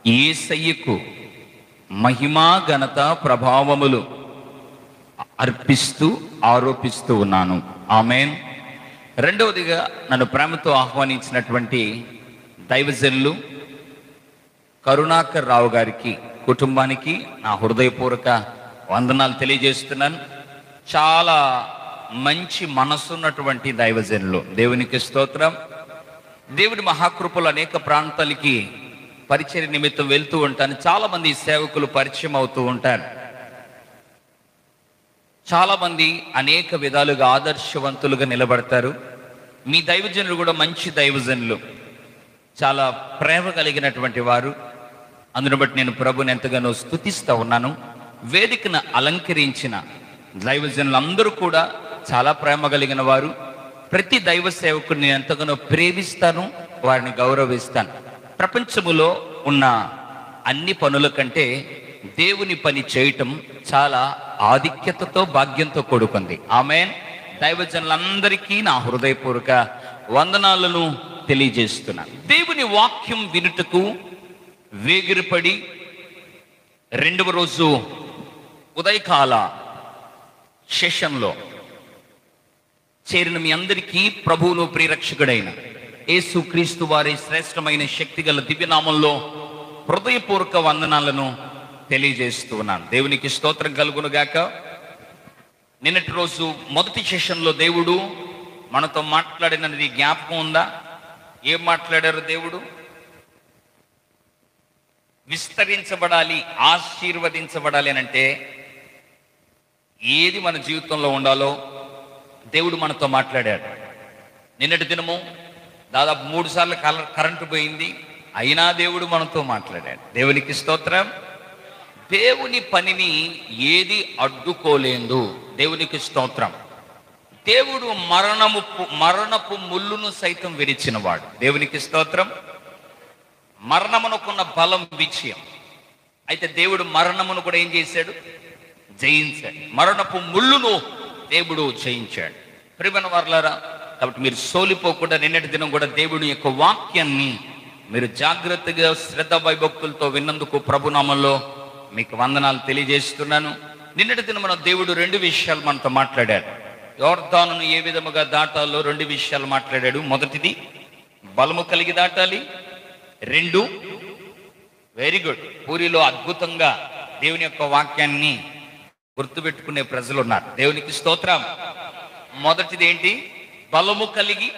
ఏసయ్యకు మహిమా ఘనత ప్రభావములు అర్పిస్తూ ఆరోపిస్తూ ఉన్నాను ఆమెన్ రెండవదిగా నన్ను ప్రేమతో ఆహ్వానించినటువంటి దైవజనులు కరుణాకర్ రావు గారికి కుటుంబానికి నా హృదయపూర్వక వందనాలు తెలియజేస్తున్నాను చాలా మంచి మనసున్నటువంటి దైవజనులు దేవునికి స్తోత్రం దేవుడి మహాకృపలు అనేక ప్రాంతాలకి పరిచయ నిమిత్తం వెళ్తూ ఉంటాను చాలా మంది సేవకులు పరిచయం అవుతూ ఉంటారు చాలా మంది అనేక విధాలుగా ఆదర్శవంతులుగా నిలబడతారు మీ దైవజనులు కూడా మంచి దైవజనులు చాలా ప్రేమ కలిగినటువంటి వారు అందును బట్టి నేను ప్రభుని ఎంతగానో స్తుతిస్తా ఉన్నాను వేదికను అలంకరించిన దైవజనులందరూ కూడా చాలా ప్రేమ కలిగిన వారు ప్రతి దైవ సేవకుని నేను ఎంతగానో ప్రేమిస్తాను వారిని గౌరవిస్తాను ప్రపంచములో ఉన్న అన్ని పనుల కంటే దేవుని పని చేయటం చాలా ఆధిక్యతతో భాగ్యంతో కూడుకుంది ఆమె దైవజనులందరికీ నా హృదయపూర్వక వందనాలను తెలియజేస్తున్నాను దేవుని వాక్యం వినుటకు వేగిరపడి రెండవ రోజు ఉదయకాల సెషన్లో చేరిన మీ అందరికీ ప్రభువును ప్రియరక్షకుడైన యేసు క్రీస్తు వారి శ్రేష్టమైన శక్తిగల దివ్యనామంలో హృదయపూర్వక వందనాలను తెలియజేస్తూ ఉన్నాను దేవునికి స్తోత్రం కలుగును గాక నిన్నటి రోజు మొదటి సెషన్లో దేవుడు మనతో మాట్లాడినది జ్ఞాపకం ఉందా ఏం మాట్లాడారు దేవుడు విస్తరించబడాలి ఆశీర్వదించబడాలి అని అంటే ఏది మన జీవితంలో ఉండాలో దేవుడు మనతో మాట్లాడాడు నిన్నటి దినము దాదాపు మూడు సార్లు కల- కరెంటు పోయింది అయినా దేవుడు మనతో మాట్లాడాడు దేవునికి స్తోత్రం దేవుని పనిని ఏది అడ్డుకోలేదు దేవునికి స్తోత్రం దేవుడు మరణము మరణపు ముళ్ళును సైతం విరిచినవాడు దేవునికి స్తోత్రం మరణమునకున్న బలం విజయం అయితే దేవుడు మరణమును కూడా ఏం చేశాడు జయించాడు మరణపు ముళ్ళును దేవుడు జయించాడు ప్రియమైన వారులారా కాబట్టి మీరు సోలిపోకుండా నిన్నటి దినం కూడా దేవుని యొక్క వాక్యాన్ని మీరు జాగ్రత్తగా శ్రద్ధ భయభక్తులతో విన్నందుకు ప్రభునామంలో మీకు వందనాలు తెలియజేస్తున్నాను నిన్నటి దినం మన దేవుడు రెండు విషయాలు మనతో మాట్లాడాడు యోర్ధానును ఏ విధముగా దాటాలో రెండు విషయాలు మాట్లాడాడు మొదటిది బలము కలిగి దాటాలి రెండు వెరీ గుడ్ పూరిలో అద్భుతంగా దేవుని యొక్క వాక్యాన్ని గుర్తుపెట్టుకునే ప్రజలు ఉన్నారు దేవునికి స్తోత్రం మొదటిది ఏంటి బలము కలిగి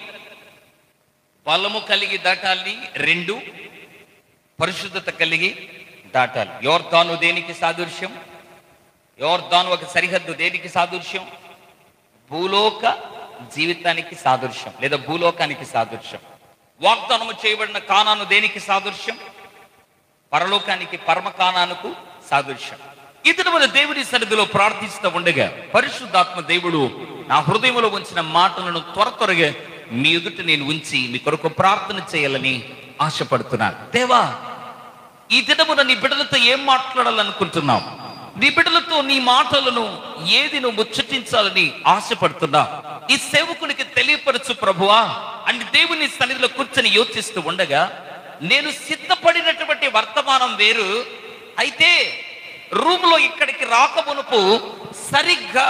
బలము కలిగి దాటాలి రెండు పరిశుద్ధత కలిగి దాటాలి యోర్ధాను దేనికి సాదృశ్యం యోర్ధాను ఒక సరిహద్దు దేనికి సాదృశ్యం భూలోక జీవితానికి సాదృశ్యం లేదా భూలోకానికి సాదృశ్యం వాగ్దానము చేయబడిన కానాను దేనికి సాదృశ్యం పరలోకానికి పరమకానానుకు సాదృశ్యం ఇతడు మన దేవుని సన్నిధిలో ప్రార్థిస్తూ ఉండగా పరిశుద్ధాత్మ దేవుడు నా హృదయంలో ఉంచిన మాటలను త్వర త్వరగా మీ ఎదుట నేను ఉంచి మీ కొరకు ప్రార్థన చేయాలని ఆశపడుతున్నాను దేవా ఈ దినమున నీ బిడ్డలతో ఏం మాట్లాడాలనుకుంటున్నావు నీ బిడ్డలతో నీ మాటలను ఏది నువ్వు ముచ్చటించాలని ఆశపడుతున్నా ఈ సేవకునికి తెలియపరచు ప్రభువా అని దేవుని సన్నిధిలో కూర్చొని యోచిస్తూ ఉండగా నేను సిద్ధపడినటువంటి వర్తమానం వేరు అయితే రూమ్ లో ఇక్కడికి రాకమునుపు సరిగ్గా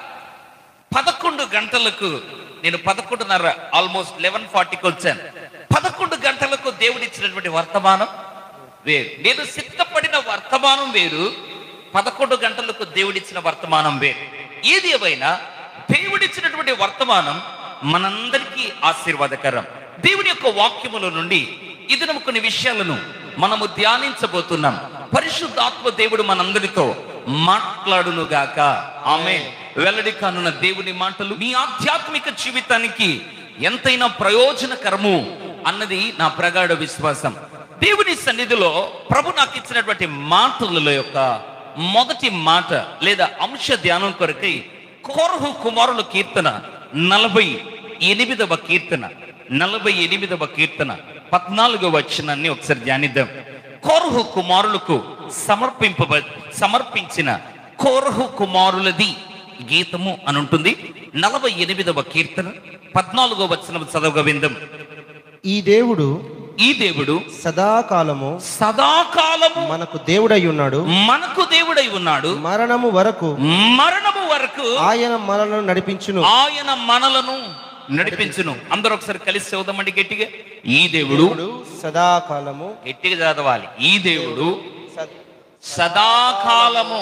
పదకొండు గంటలకు నేను పదకొండున్నర ఆల్మోస్ట్ లెవెన్ ఫార్టీకి వచ్చాను పదకొండు గంటలకు దేవుడిచ్చినటువంటి వర్తమానం వేరు నేను సిద్ధపడిన వర్తమానం వేరు పదకొండు గంటలకు దేవుడిచ్చిన వర్తమానం వేరు ఏది ఏమైనా దేవుడిచ్చినటువంటి వర్తమానం మనందరికీ ఆశీర్వాదకరం దేవుని యొక్క వాక్యముల నుండి ఇది కొన్ని విషయాలను మనము ధ్యానించబోతున్నాం పరిశుద్ధాత్మ దేవుడు మనందరితో మాట్లాడును గాక ఆమె వెల్లడి కానున్న దేవుని మాటలు మీ ఆధ్యాత్మిక జీవితానికి ఎంతైనా ప్రయోజనకరము అన్నది నా ప్రగాఢ విశ్వాసం దేవుని సన్నిధిలో ప్రభు నాకు ఇచ్చినటువంటి మాటల యొక్క మొదటి మాట లేదా అంశ ధ్యానం కొరకై కోరహు కుమారుల కీర్తన నలభై ఎనిమిదవ కీర్తన నలభై ఎనిమిదవ కీర్తన పద్నాలుగవ వచనాన్ని ఒకసారి ధ్యానిద్దాం కోరహు కుమారులకు సమర్పింపబ సమర్పించిన కోరహు కుమారులది గీతము అని ఉంటుంది నలభై ఎనిమిదవ కీర్తన పద్నాలుగో వచనం చదవగా విందాం ఈ దేవుడు ఈ దేవుడు సదాకాలము సదాకాలము మనకు దేవుడై ఉన్నాడు మనకు దేవుడై ఉన్నాడు మరణము వరకు మరణము వరకు ఆయన మనలను నడిపించును ఆయన మనలను నడిపించును అందరూ ఒకసారి కలిసి చదువుదామండి గట్టిగా ఈ దేవుడు దేవుడు సదాకాలము గట్టిగా చదవాలి ఈ దేవుడు సద్- సదాకాలము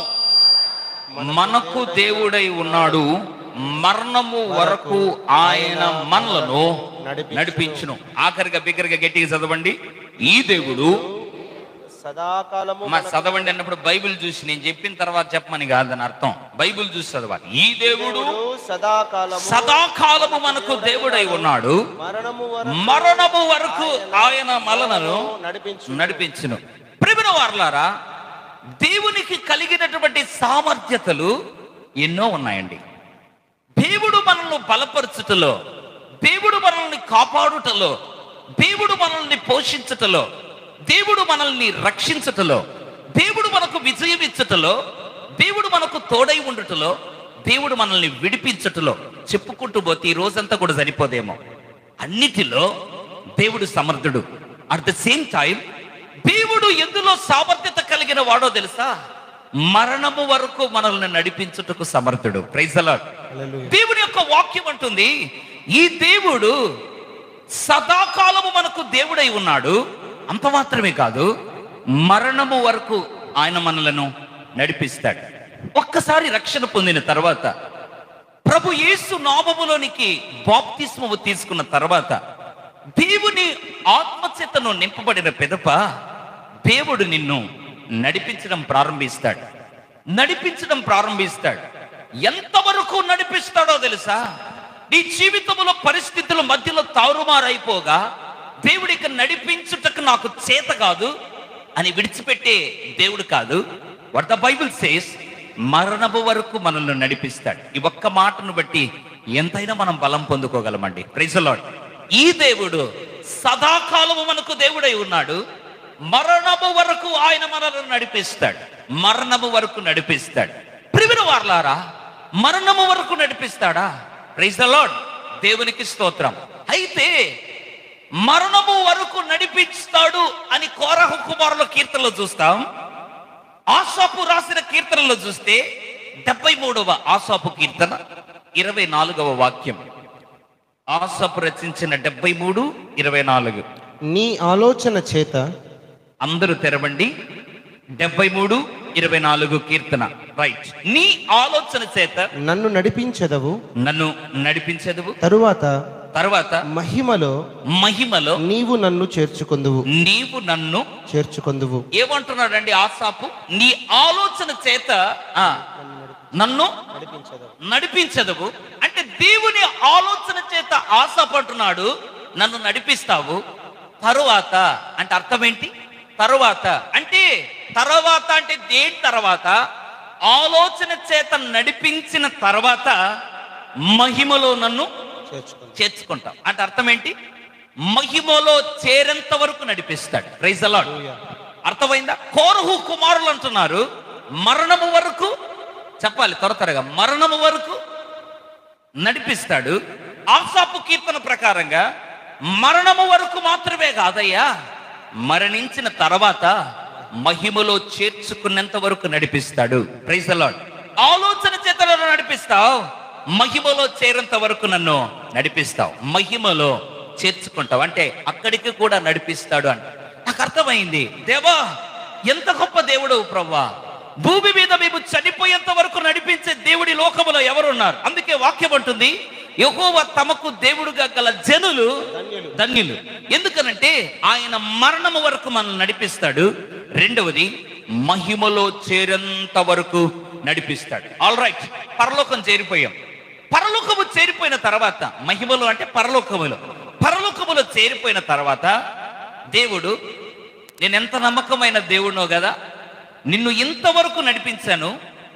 మనకు దేవుడై ఉన్నాడు మరణము వరకు ఆయన మనలను నడిపించును ఆఖరిగా బిగ్గరగా గట్టిగా చదవండి ఈ దేవుడు సదాకాలము మా చదవండి అన్నప్పుడు బైబిల్ చూసి నేను చెప్పిన తర్వాత చెప్పమని కాదని అర్థం బైబిల్ చూసి చదవాలి ఈ దేవుడు దేవుడు సదాకాలము సదాకాలము మనకు దేవుడై ఉన్నాడు మరణము వరకు మరణము వరకు ఆయన మనలను నడిపించు నడిపించును ప్రిమిన వార్లారా దేవునికి కలిగినటువంటి సామర్థ్యతలు ఎన్నో ఉన్నాయండి దేవుడు మనల్ని బలపరచుటలో దేవుడు మనల్ని కాపాడుటలో దేవుడు మనల్ని పోషించుటలో దేవుడు మనల్ని రక్షించుటలో దేవుడు మనకు విజయం ఇచ్చుటలో దేవుడు మనకు తోడై ఉండుటలో దేవుడు మనల్ని విడిపించుటలో చెప్పుకుంటూ పోతే ఈ రోజంతా కూడా సరిపోదేమో అన్నిటిలో దేవుడు సమర్థుడు అట్ ద సేమ్ టైం దేవుడు ఎందులో సామర్థ్యత కలిగిన వాడో తెలుసా మరణము వరకు మనల్ని నడిపించుటకు సమర్థుడు ప్రైజ్ అలాట్ హల్లెలూయా. దేవుని యొక్క వాక్యం అంటుంది ఈ దేవుడు సదాకాలము మనకు దేవుడై ఉన్నాడు అంత మాత్రమే కాదు మరణము వరకు ఆయన మనలను నడిపిస్తాడు ఒక్కసారి రక్షణ పొందిన తర్వాత ప్రభు యేసు నామములోనికి బాప్తిస్మము తీసుకున్న తర్వాత దేవుని ఆత్మచేతను నింపబడిన పెదప దేవుడు నిన్ను నడిపించడం ప్రారంభిస్తాడు నడిపించడం ప్రారంభిస్తాడు ఎంతవరకు నడిపిస్తాడో తెలుసా నీ జీవితంలో పరిస్థితుల మధ్యలో తారుమారైపోగా దేవుడికి నడిపించుటకు నాకు చేత కాదు అని విడిచిపెట్టే దేవుడు కాదు వాట్ ద బైబిల్ సేస్ మరణము వరకు మనల్ని నడిపిస్తాడు ఈ ఒక్క మాటను బట్టి ఎంతైనా మనం బలం పొందుకోగలమండి ప్రైజ్ లార్డ్ ఈ దేవుడు సదాకాలము మనకు దేవుడై ఉన్నాడు మరణము వరకు ఆయన మనల్ని నడిపిస్తాడు మరణము వరకు నడిపిస్తాడు ప్రివిన వార్లారా మరణము వరకు నడిపిస్తాడా ప్రైజ్ ద లార్డ్ దేవునికి స్తోత్రం అయితే మరణము వరకు నడిపిస్తాడు అని కోరహ కుమారుల కీర్తనలో చూస్తాం ఆసాపు రాసిన కీర్తనలో చూస్తే డెబ్బై మూడవ ఆసాపు కీర్తన ఇరవై నాలుగవ వాక్యం ఆసాపు రచించిన డెబ్బై మూడు ఇరవై నాలుగు నీ ఆలోచన చేత అందరూ తెరవండి డెబ్బై మూడు ఇరవై నాలుగు కీర్తన రైట్ నీ ఆలోచన చేత నన్ను నడిపించదవు నన్ను నడిపించదువు తరువాత తర్వాత మహిమలో మహిమలో నీవు నన్ను చేర్చుకొందువు నీవు నన్ను చేర్చుకొందువు ఏమంటున్నాడండి ఆసాపు నీ ఆలోచన చేత ఆ, నన్ను నడిపించదవు నడిపించదువు అంటే దేవుని ఆలోచన చేత ఆశపడుతున్నాడు నన్ను నడిపిస్తావు తరువాత అంటే అర్థం ఏంటి తరువాత అంటే తర్వాత అంటే దేని తర్వాత ఆలోచన చేత నడిపించిన తర్వాత మహిమలో నన్ను చేర్చుకొందువు చేర్చుకుంటాం అంటే అర్థం ఏంటి మహిమలో చేరేంత వరకు నడిపిస్తాడు ప్రైజ్ అలాడ్ అర్థమైందా కోరహు కుమారులు అంటున్నారు మరణము వరకు చెప్పాలి త్వర త్వరగా మరణము వరకు నడిపిస్తాడు ఆసాపు కీర్తన ప్రకారంగా మరణము వరకు మాత్రమే కాదయ్యా మరణించిన తర్వాత మహిమలో చేర్చుకున్నంత వరకు నడిపిస్తాడు ప్రైజ్ అలాడ్ ఆలోచన చేతలను నడిపిస్తావు మహిమలో చేరేంత వరకు నన్ను నడిపిస్తావు మహిమలో చేర్చుకుంటావు అంటే అక్కడికి కూడా నడిపిస్తాడు అంటే నాకు అర్థమైంది దేవా ఎంత గొప్ప దేవుడు ప్రవ్వా భూమి మీద మేము చనిపోయేంత వరకు నడిపించే దేవుడి లోకములో ఎవరున్నారు అందుకే వాక్యం అంటుంది యెహోవా తమకు దేవుడుగా గల జనులు ధన్యులు. ధన్యులు ఎందుకనంటే ఆయన మరణము వరకు మనల్ని నడిపిస్తాడు రెండవది మహిమలో చేరేంత వరకు నడిపిస్తాడు ఆల్ రైట్ పరలోకం చేరిపోయాం పరలోకము చేరిపోయిన తర్వాత మహిమలో అంటే పరలోకములో పరలోకములో చేరిపోయిన తర్వాత దేవుడు నేను ఎంత నమ్మకమైన దేవుడినో కదా నిన్ను ఇంతవరకు నడిపించాను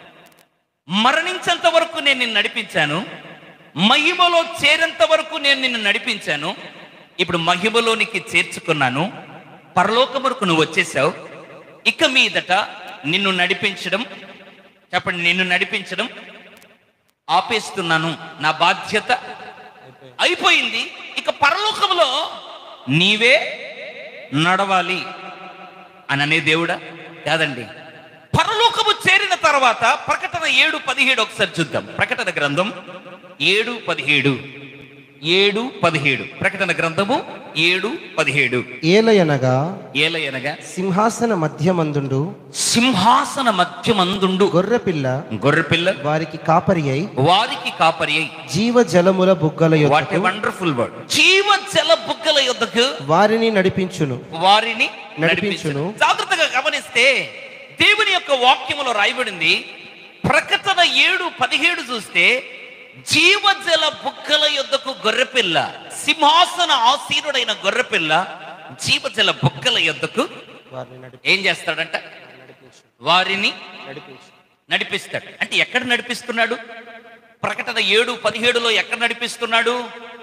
మరణించేంత వరకు నేను నిన్ను నడిపించాను మహిమలో చేరేంత వరకు నేను నిన్ను నడిపించాను ఇప్పుడు మహిమలోనికి చేర్చుకున్నాను పరలోకం వరకు నువ్వు వచ్చేసావు ఇక మీదట నిన్ను నడిపించడం చెప్పండి నిన్ను నడిపించడం ఆపేస్తున్నాను నా బాధ్యత అయిపోయింది ఇక పరలోకంలో నీవే నడవాలి అని అనే దేవుడా కాదండి పరలోకము చేరిన తర్వాత ప్రకటన ఏడు పదిహేడు ఒకసారి చూద్దాం ప్రకటన గ్రంథం ఏడు పదిహేడు ఏడు పదిహేడు ప్రకటన గ్రంథము ఏడు పదిహేడు ఏలయనగా ఏలయనగా సింహాసన మధ్యమందుండు సింహాసన మధ్యమందుండు గొర్రెపిల్ల గొర్రెపిల్ల వారికి కాపరి అయి వారికి కాపరి అయి జీవ జలముల బుగ్గల వాట్ యొద్దకు వండర్ఫుల్ వర్డ్ జీవ జల బుగ్గల యొద్దకు వారిని నడిపించును వారిని నడిపించును. నడిపించును జాగ్రత్తగా గమనిస్తే దేవుని యొక్క వాక్యములో రాయబడింది ప్రకటన ఏడు పదిహేడు చూస్తే జీవజల బుగ్గల యొద్దకు గొర్రెపిల్ల సింహాసన ఆసీనుడైన గొర్రెపిల్ల జీవజల బుగ్గల యొద్దకు వారిని నడిపి ఏం చేస్తాడంట నడిపించు వారిని నడిపించు నడిపిస్తాడు అంటే ఎక్కడ నడిపిస్తున్నాడు ప్రకటన ఏడు పదిహేడులో ఎక్కడ నడిపిస్తున్నాడు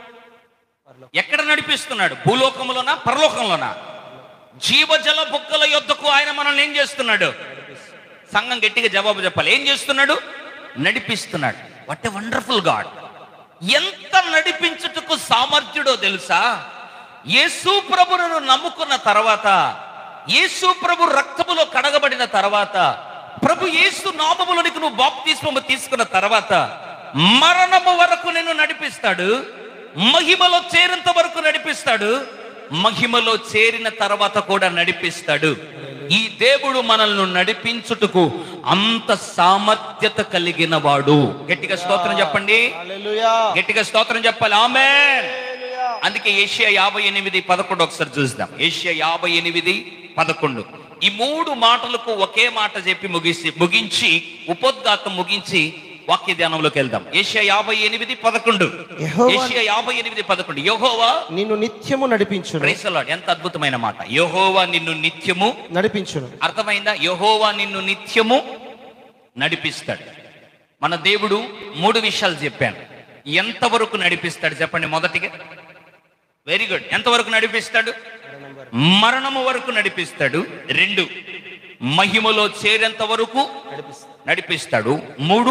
ఎక్కడ నడిపిస్తున్నాడు భూలోకములోనా పరలోకంలోనా జీవజల బుక్కల యొద్దకు ఆయన మనల్ని ఏం చేస్తున్నాడు సంఘం గట్టిగా జవాబు చెప్పాలి ఏం చేస్తున్నాడు నడిపిస్తున్నాడు వాట్ ఎ వండర్ఫుల్ గాడ్ ఎంత నడిపించుటకు సామర్థ్యుడో తెలుసా యేసు ప్రభువును నమ్ముకున్న తర్వాత యేసు ప్రభు రక్తములో కడగబడిన తర్వాత ప్రభు యేసు నామములోనికి నువ్వు బాప్తిస్మము తీసుకున్న తర్వాత మరణము వరకు నిన్ను నడిపిస్తాడు మహిమలో చేరేంత వరకు నడిపిస్తాడు మహిమలో చేరిన తర్వాత కూడా నడిపిస్తాడు ఈ దేవుడు మనల్ని నడిపించుటకు అంత సామర్థ్యత కలిగిన వాడు గట్టిగా స్తోత్రం చెప్పండి హల్లెలూయా గట్టిగా స్తోత్రం చెప్పాలి ఆమె అందుకే ఏషియా యాభై ఎనిమిది పదకొండు ఒకసారి చూద్దాం ఏషియా యాభై ఎనిమిది పదకొండు ఈ మూడు మాటలకు ఒకే మాట చెప్పి ముగిసి ముగించి ఉపోద్ఘాతం ముగించి వాక్య ధ్యానంలోకి వెళ్దాం ఏషియా యాభై ఎనిమిది పదకొండు యెహోవా- ఏషియా యాభై ఎనిమిది పదకొండు యహోవా నిన్ను నిత్యము నడిపించును ప్రైసలాడ్ ఎంత అద్భుతమైన మాట యహోవా నిన్ను నిత్యము నడిపించును అర్థమైందా యహోవా నిన్ను నిత్యము నడిపిస్తాడు మన దేవుడు మూడు విషయాలు చెప్పాను ఎంతవరకు నడిపిస్తాడు చెప్పండి మొదటిగా వెరీ గుడ్ ఎంతవరకు నడిపిస్తాడు మరణము వరకు నడిపిస్తాడు రెండు మహిమలో చేరేంత వరకు నడిపిస్తాడు మూడు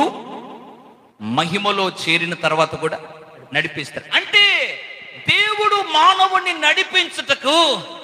మహిమలో చేరిన తర్వాత కూడా నడిపిస్తాడు అంటే దేవుడు మానవుణ్ణి నడిపించుటకు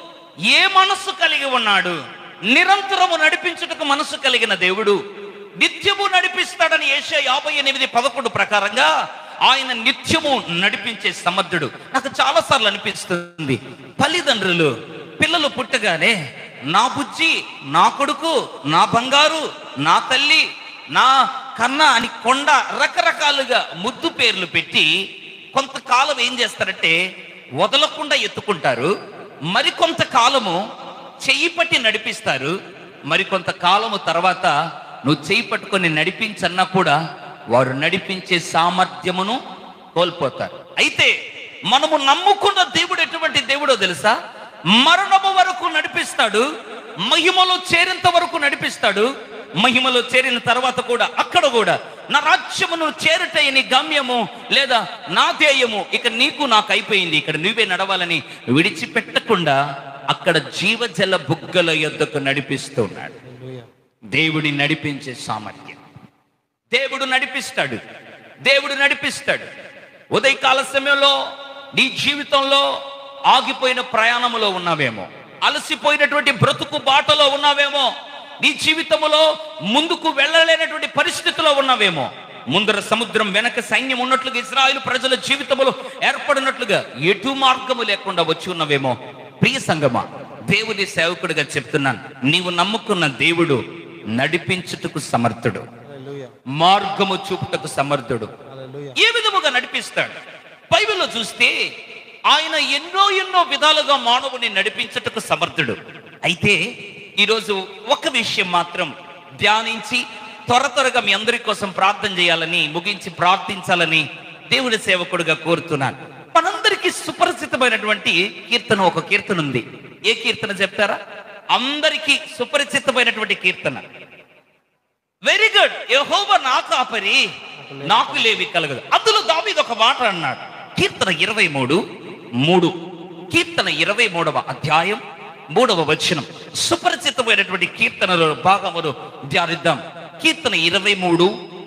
ఏ మనస్సు కలిగి ఉన్నాడు నిరంతరము నడిపించుటకు మనస్సు కలిగిన దేవుడు నిత్యము నడిపిస్తాడని ఏషియా యాభై ఎనిమిది పదకొండు ప్రకారంగా ఆయన నిత్యము నడిపించే సమర్థుడు నాకు చాలా సార్లు అనిపిస్తుంది తల్లిదండ్రులు పిల్లలు పుట్టగానే నా బుజ్జి నా కొడుకు నా బంగారు నా తల్లి నా కన్న అని కొండ రకరకాలుగా ముద్దు పేర్లు పెట్టి కొంతకాలం ఏం చేస్తారంటే వదలకుండా ఎత్తుకుంటారు మరికొంత కాలము చెయ్యి పట్టి నడిపిస్తారు మరికొంత కాలము తర్వాత నువ్వు చెయ్యి పట్టుకొని నడిపించన్నా కూడా వారు నడిపించే సామర్థ్యమును కోల్పోతారు అయితే మనము నమ్ముకున్న దేవుడు ఎటువంటి దేవుడో తెలుసా మరణము వరకు నడిపిస్తాడు మహిమలో చేరేంత వరకు నడిపిస్తాడు మహిమలో చేరిన తర్వాత కూడా అక్కడ కూడా నా రాజ్యమును చేరుటయ్య నీ గమ్యము లేదా నా ధ్యేయము ఇక నీకు నాకు అయిపోయింది ఇక్కడ నువ్వే నడవాలని విడిచిపెట్టకుండా అక్కడ జీవజల బుగ్గల యొద్దకు నడిపిస్తున్నాడు హల్లెలూయా దేవుడి నడిపించే సామర్థ్యం దేవుడు నడిపిస్తాడు దేవుడు నడిపిస్తాడు ఉదయకాల సమయంలో నీ జీవితంలో ఆగిపోయిన ప్రయాణములో ఉన్నావేమో అలసిపోయినటువంటి బ్రతుకు బాటలో ఉన్నావేమో నీ జీవితంలో ముందుకు వెళ్ళలేనటువంటి పరిస్థితిలో ఉన్నావేమో ముందర సముద్రం వెనక సైన్యం ఉన్నట్లుగా ఇస్రాయేల్ ప్రజల జీవితంలో ఏర్పడినట్లుగా ఎటు మార్గము లేకుండా వచ్చి ఉన్నవేమో ప్రియ సంగమా దేవుని సేవకుడిగా చెప్తున్నాను నీవు నమ్ముకున్న దేవుడు నడిపించుటకు సమర్థుడు హల్లెలూయా మార్గము చూపుటకు సమర్థుడు హల్లెలూయా ఏ విధముగా నడిపిస్తాడు బైబిల్లో చూస్తే ఆయన ఎన్నో ఎన్నో విధాలుగా మానవుని నడిపించుటకు సమర్థుడు అయితే ఈరోజు ఒక విషయం మాత్రం ధ్యానించి త్వర త్వరగా మీ అందరి కోసం ప్రార్థన చేయాలని ముగించి ప్రార్థించాలని దేవుని సేవకుడుగా కోరుతున్నాను మనందరికీ సుపరిచితమైనటువంటి కీర్తన ఒక కీర్తన ఉంది ఏ కీర్తన చెప్తారా అందరికీ సుపరిచితమైనటువంటి కీర్తన వెరీ గుడ్ యహోవ నా కాపరి నాకు లేవి కలగదు అందులో దావీదు ఒక మాట అన్నాడు కీర్తన ఇరవై మూడు మూడు కీర్తన ఇరవై మూడవ అధ్యాయం మూడవ వచనం సుపరిచితమైనటువంటి కీర్తనలో భాగమును ధ్యానిద్దాం కీర్తన ఇరవై మూడు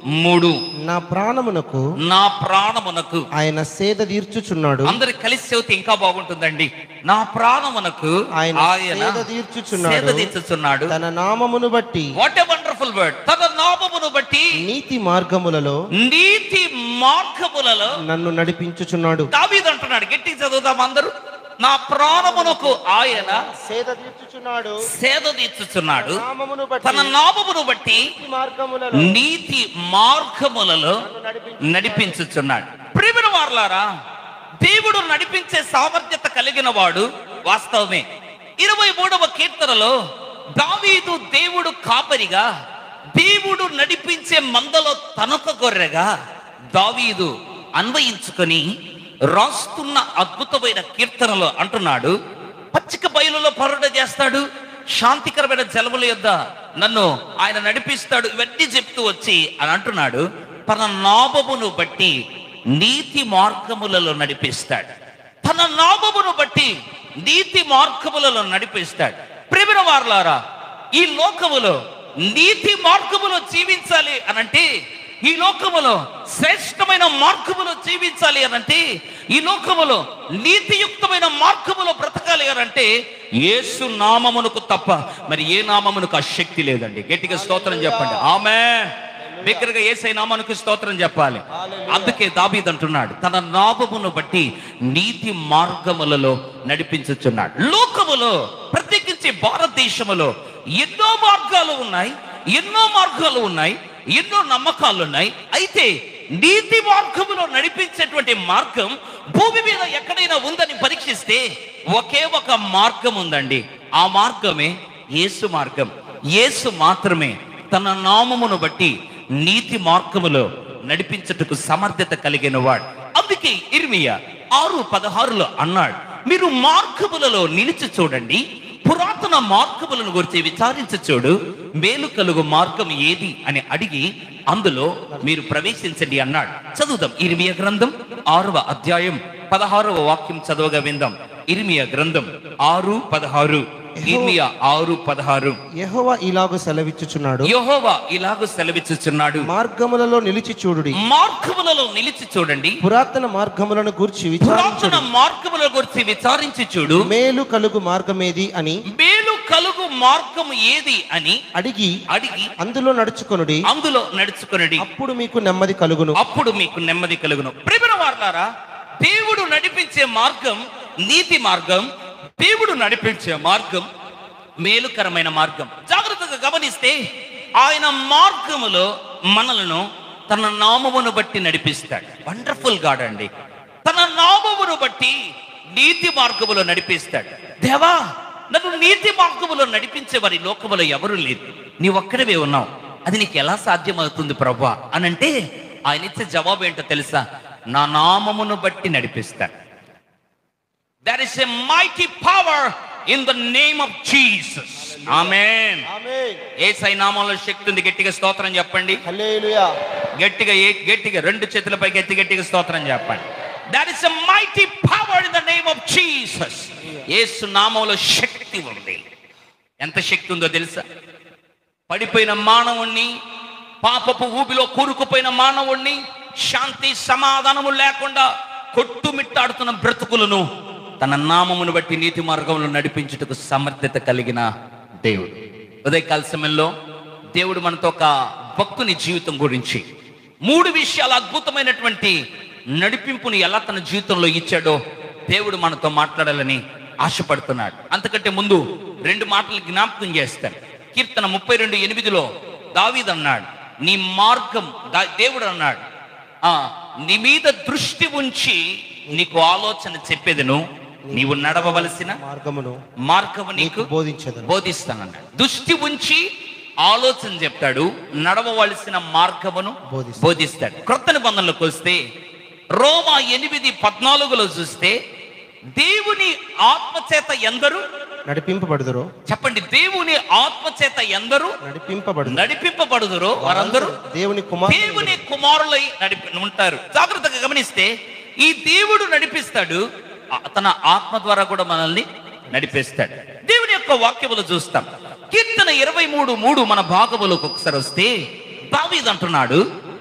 మూడు నా ప్రాణమునకు నా ప్రాణమునకు ఆయన సేద తీర్చుచున్నాడు అందరు కలిసి చెబితే ఇంకా బాగుంటుందండి నా ప్రాణమునకు ఆయన ఆయన సేద తీర్చుచున్నాడు. సేద తీర్చుచున్నాడు తన నామమును బట్టి వాట్ ఎ వండర్ఫుల్ వర్డ్ తన నామమును బట్టి నీతి మార్గములలో నీతి మార్గములలో నన్ను నడిపించుచున్నాడు దావీదు అంటున్నాడు గట్టి చదువుదాం అందరూ నా ప్రాణమునకు ఆయన సేద తీర్చుచున్నాడు సేద తీర్చుచున్నాడు నామమును బట్టి తన నామమును బట్టి నీతి మార్గములలో నీతి మార్గములలో నడిపించుచున్నాడు ప్రియమైన వారలారా దేవుడు నడిపించే సామర్థ్యత కలిగిన వాడు వాస్తవమే ఇరవై మూడవ కీర్తనలో దావీదు దేవుడు కాపరిగా దేవుడు నడిపించే మందలో తనొక గొర్రెగా దావీదు అన్వయించుకొని రాస్తున్న అద్భుతమైన కీర్తనలో అంటున్నాడు పచ్చిక బయలులో పరుడ చేస్తాడు శాంతికరమైన జలముల యొద్ద నన్ను ఆయన నడిపిస్తాడు ఇవన్నీ చెప్తూ వచ్చి అని అంటున్నాడు తన నామమును బట్టి నీతి మార్గములలో నడిపిస్తాడు తన నామమును బట్టి నీతి మార్గములలో నడిపిస్తాడు ప్రేమిన వారలారా ఈ లోకములో నీతి మార్గములో జీవించాలి అనంటే ఈ లోకములో శ్రేష్టమైన మార్గములో జీవించాలి అనంటే ఈ లోకములో నీతియుక్తమైన మార్గములో బ్రతకాలి అనంటే యేసు నామమునకు తప్ప మరి ఏ నామమునకు ఆ శక్తి లేదండి గట్టిగా స్తోత్రం చెప్పండి ఆమె బిగ్గరగా ఏసై నామానికి స్తోత్రం చెప్పాలి అందుకే దాబీద్ అంటున్నాడు తన నామమును బట్టి నీతి మార్గములలో నడిపించుచున్నాడు లోకములో ప్రత్యేకించి భారతదేశములో ఎన్నో మార్గాలు ఉన్నాయి ఎన్నో మార్గాలు ఉన్నాయి ఎన్నో నమ్మకాలు ఉన్నాయి అయితే నీతి మార్గములో నడిపించేటువంటి మార్గం భూమి మీద ఎక్కడైనా ఉందని పరీక్షిస్తే ఒకే ఒక మార్గం ఉందండి ఆ మార్గమే యేసు మార్గం యేసు మాత్రమే తన నామమును బట్టి నీతి మార్గములో నడిపించుటకు సమర్థత కలిగిన వాడు అందుకే ఇర్మియా ఆరు పదహారులో అన్నాడు మీరు మార్గములలో నిలిచి చూడండి పురాతన మార్గములను గురించి విచారించి చూడు మేలు కలుగు మార్గం ఏది అని అడిగి అందులో మీరు ప్రవేశించండి అన్నాడు చదువుదాం ఇర్మియా గ్రంథం ఆరవ అధ్యాయం పదహారవ వాక్యం చదవగా విందాం ఇర్మియా గ్రంథం ఆరు పదహారు ఇర్మియా ఆరు పదహారు యెహోవా ఇలాగు సెలవిచ్చుచున్నాడు యెహోవా ఇలాగ సెలవిచ్చుచున్నాడు మార్గములలో నిలిచి చూడుడి మార్గములలో నిలిచి చూడండి పురాతన మార్గములను గూర్చి పురాతన విచారించుడు మార్గముల గురించి విచారించి చూడు మేలు కలుగు మార్గమేది అని మేలు కలుగు మార్గం ఏది అని అడిగి అడిగి అందులో నడుచుకొనుడి అందులో నడుచుకునడి అప్పుడు మీకు నెమ్మది కలుగును అప్పుడు మీకు నెమ్మది కలుగును ప్రేమన వార్లారా దేవుడు నడిపించే మార్గం నీతి మార్గం దేవుడు నడిపించే మార్గం మేలుకరమైన మార్గం జాగ్రత్తగా గమనిస్తే ఆయన మార్గములో మనలను తన నామమును బట్టి నడిపిస్తాడు వండర్ఫుల్ గాడ్ అండి తన నామమును బట్టి నీతి మార్గములో నడిపిస్తాడు దేవా నన్ను నీతి మార్గములో నడిపించే వారి లోకములో ఎవరు లేదు నీ ఒక్కడివే ఉన్నావు అది నీకు ఎలా సాధ్యమవుతుంది ప్రభా అనంటే ఆయన ఇచ్చే జవాబు ఏంటో తెలుసా నా నామమును బట్టి నడిపిస్తాడు there is a mighty power in the name of Jesus ఆమేన్ ఏసై నామంలో శక్తి ఉంది గట్టిగా స్తోత్రం చెప్పండి హల్లెలూయా గట్టిగా ఏ గట్టిగా రెండు చేతులపైకి ఎత్తి గట్టిగా స్తోత్రం చెప్పండి that is a mighty power in the name of Jesus Yesu నామంలో శక్తి ఉంది ఎంత శక్తి ఉందో తెలుసా పడిపోయిన మానవుణ్ణి పాపపు ఊబిలో కూరుకుపోయిన మానవుణ్ణి శాంతి సమాధానము లేకుండా కొట్టుమిట్టాడుతున్న బ్రతుకులను తన నామమును బట్టి నీతి మార్గంలో నడిపించుటకు సమర్థత కలిగిన దేవుడు ఉదయకాల సమయంలో దేవుడు మనతో ఒక భక్తుని జీవితం గురించి మూడు విషయాల అద్భుతమైనటువంటి నడిపింపుని ఎలా తన జీవితంలో ఇచ్చాడో దేవుడు మనతో మాట్లాడాలని ఆశపడుతున్నాడు అంతకంటే ముందు రెండు మాటలు జ్ఞాపకం చేస్తాను కీర్తన ముప్పై రెండు ఎనిమిదిలో దావీద్ అన్నాడు నీ మార్గం దా- దేవుడు అన్నాడు ఆ నీ మీద దృష్టి ఉంచి నీకు ఆలోచన చెప్పేదను నీవు నడవవలసిన మార్గమును మార్గము నీకు నీకు బోధించదను బోధిస్తానన్నాడు దృష్టి ఉంచి ఆలోచన చెప్తాడు నడవవలసిన మార్గమును బోధిస్తాడు. బోధిస్తాడు క్రొత్త నిబంధనలోకి వస్తే రోమా ఎనిమిది పద్నాలుగులో చూస్తే దేవుని ఆత్మచేత ఎందరు నడిపింపబడుదురో చెప్పండి దేవుని ఆత్మచేత ఎందరు నడిపింపబడు నడిపింపబడుదురో వారందరూ దేవుని కుమార్ దేవుని కుమారులై నడిపి ఉంటారు జాగ్రత్తగా గమనిస్తే ఈ దేవుడు నడిపిస్తాడు ఆ- తన ఆత్మ ద్వారా కూడా మనల్ని నడిపిస్తాడు దేవుని యొక్క వాక్యములు చూస్తాం కీర్తన ఇరవై మూడు మూడు మన భాగములకు ఒకసారి వస్తే దావీద్ అంటున్నాడు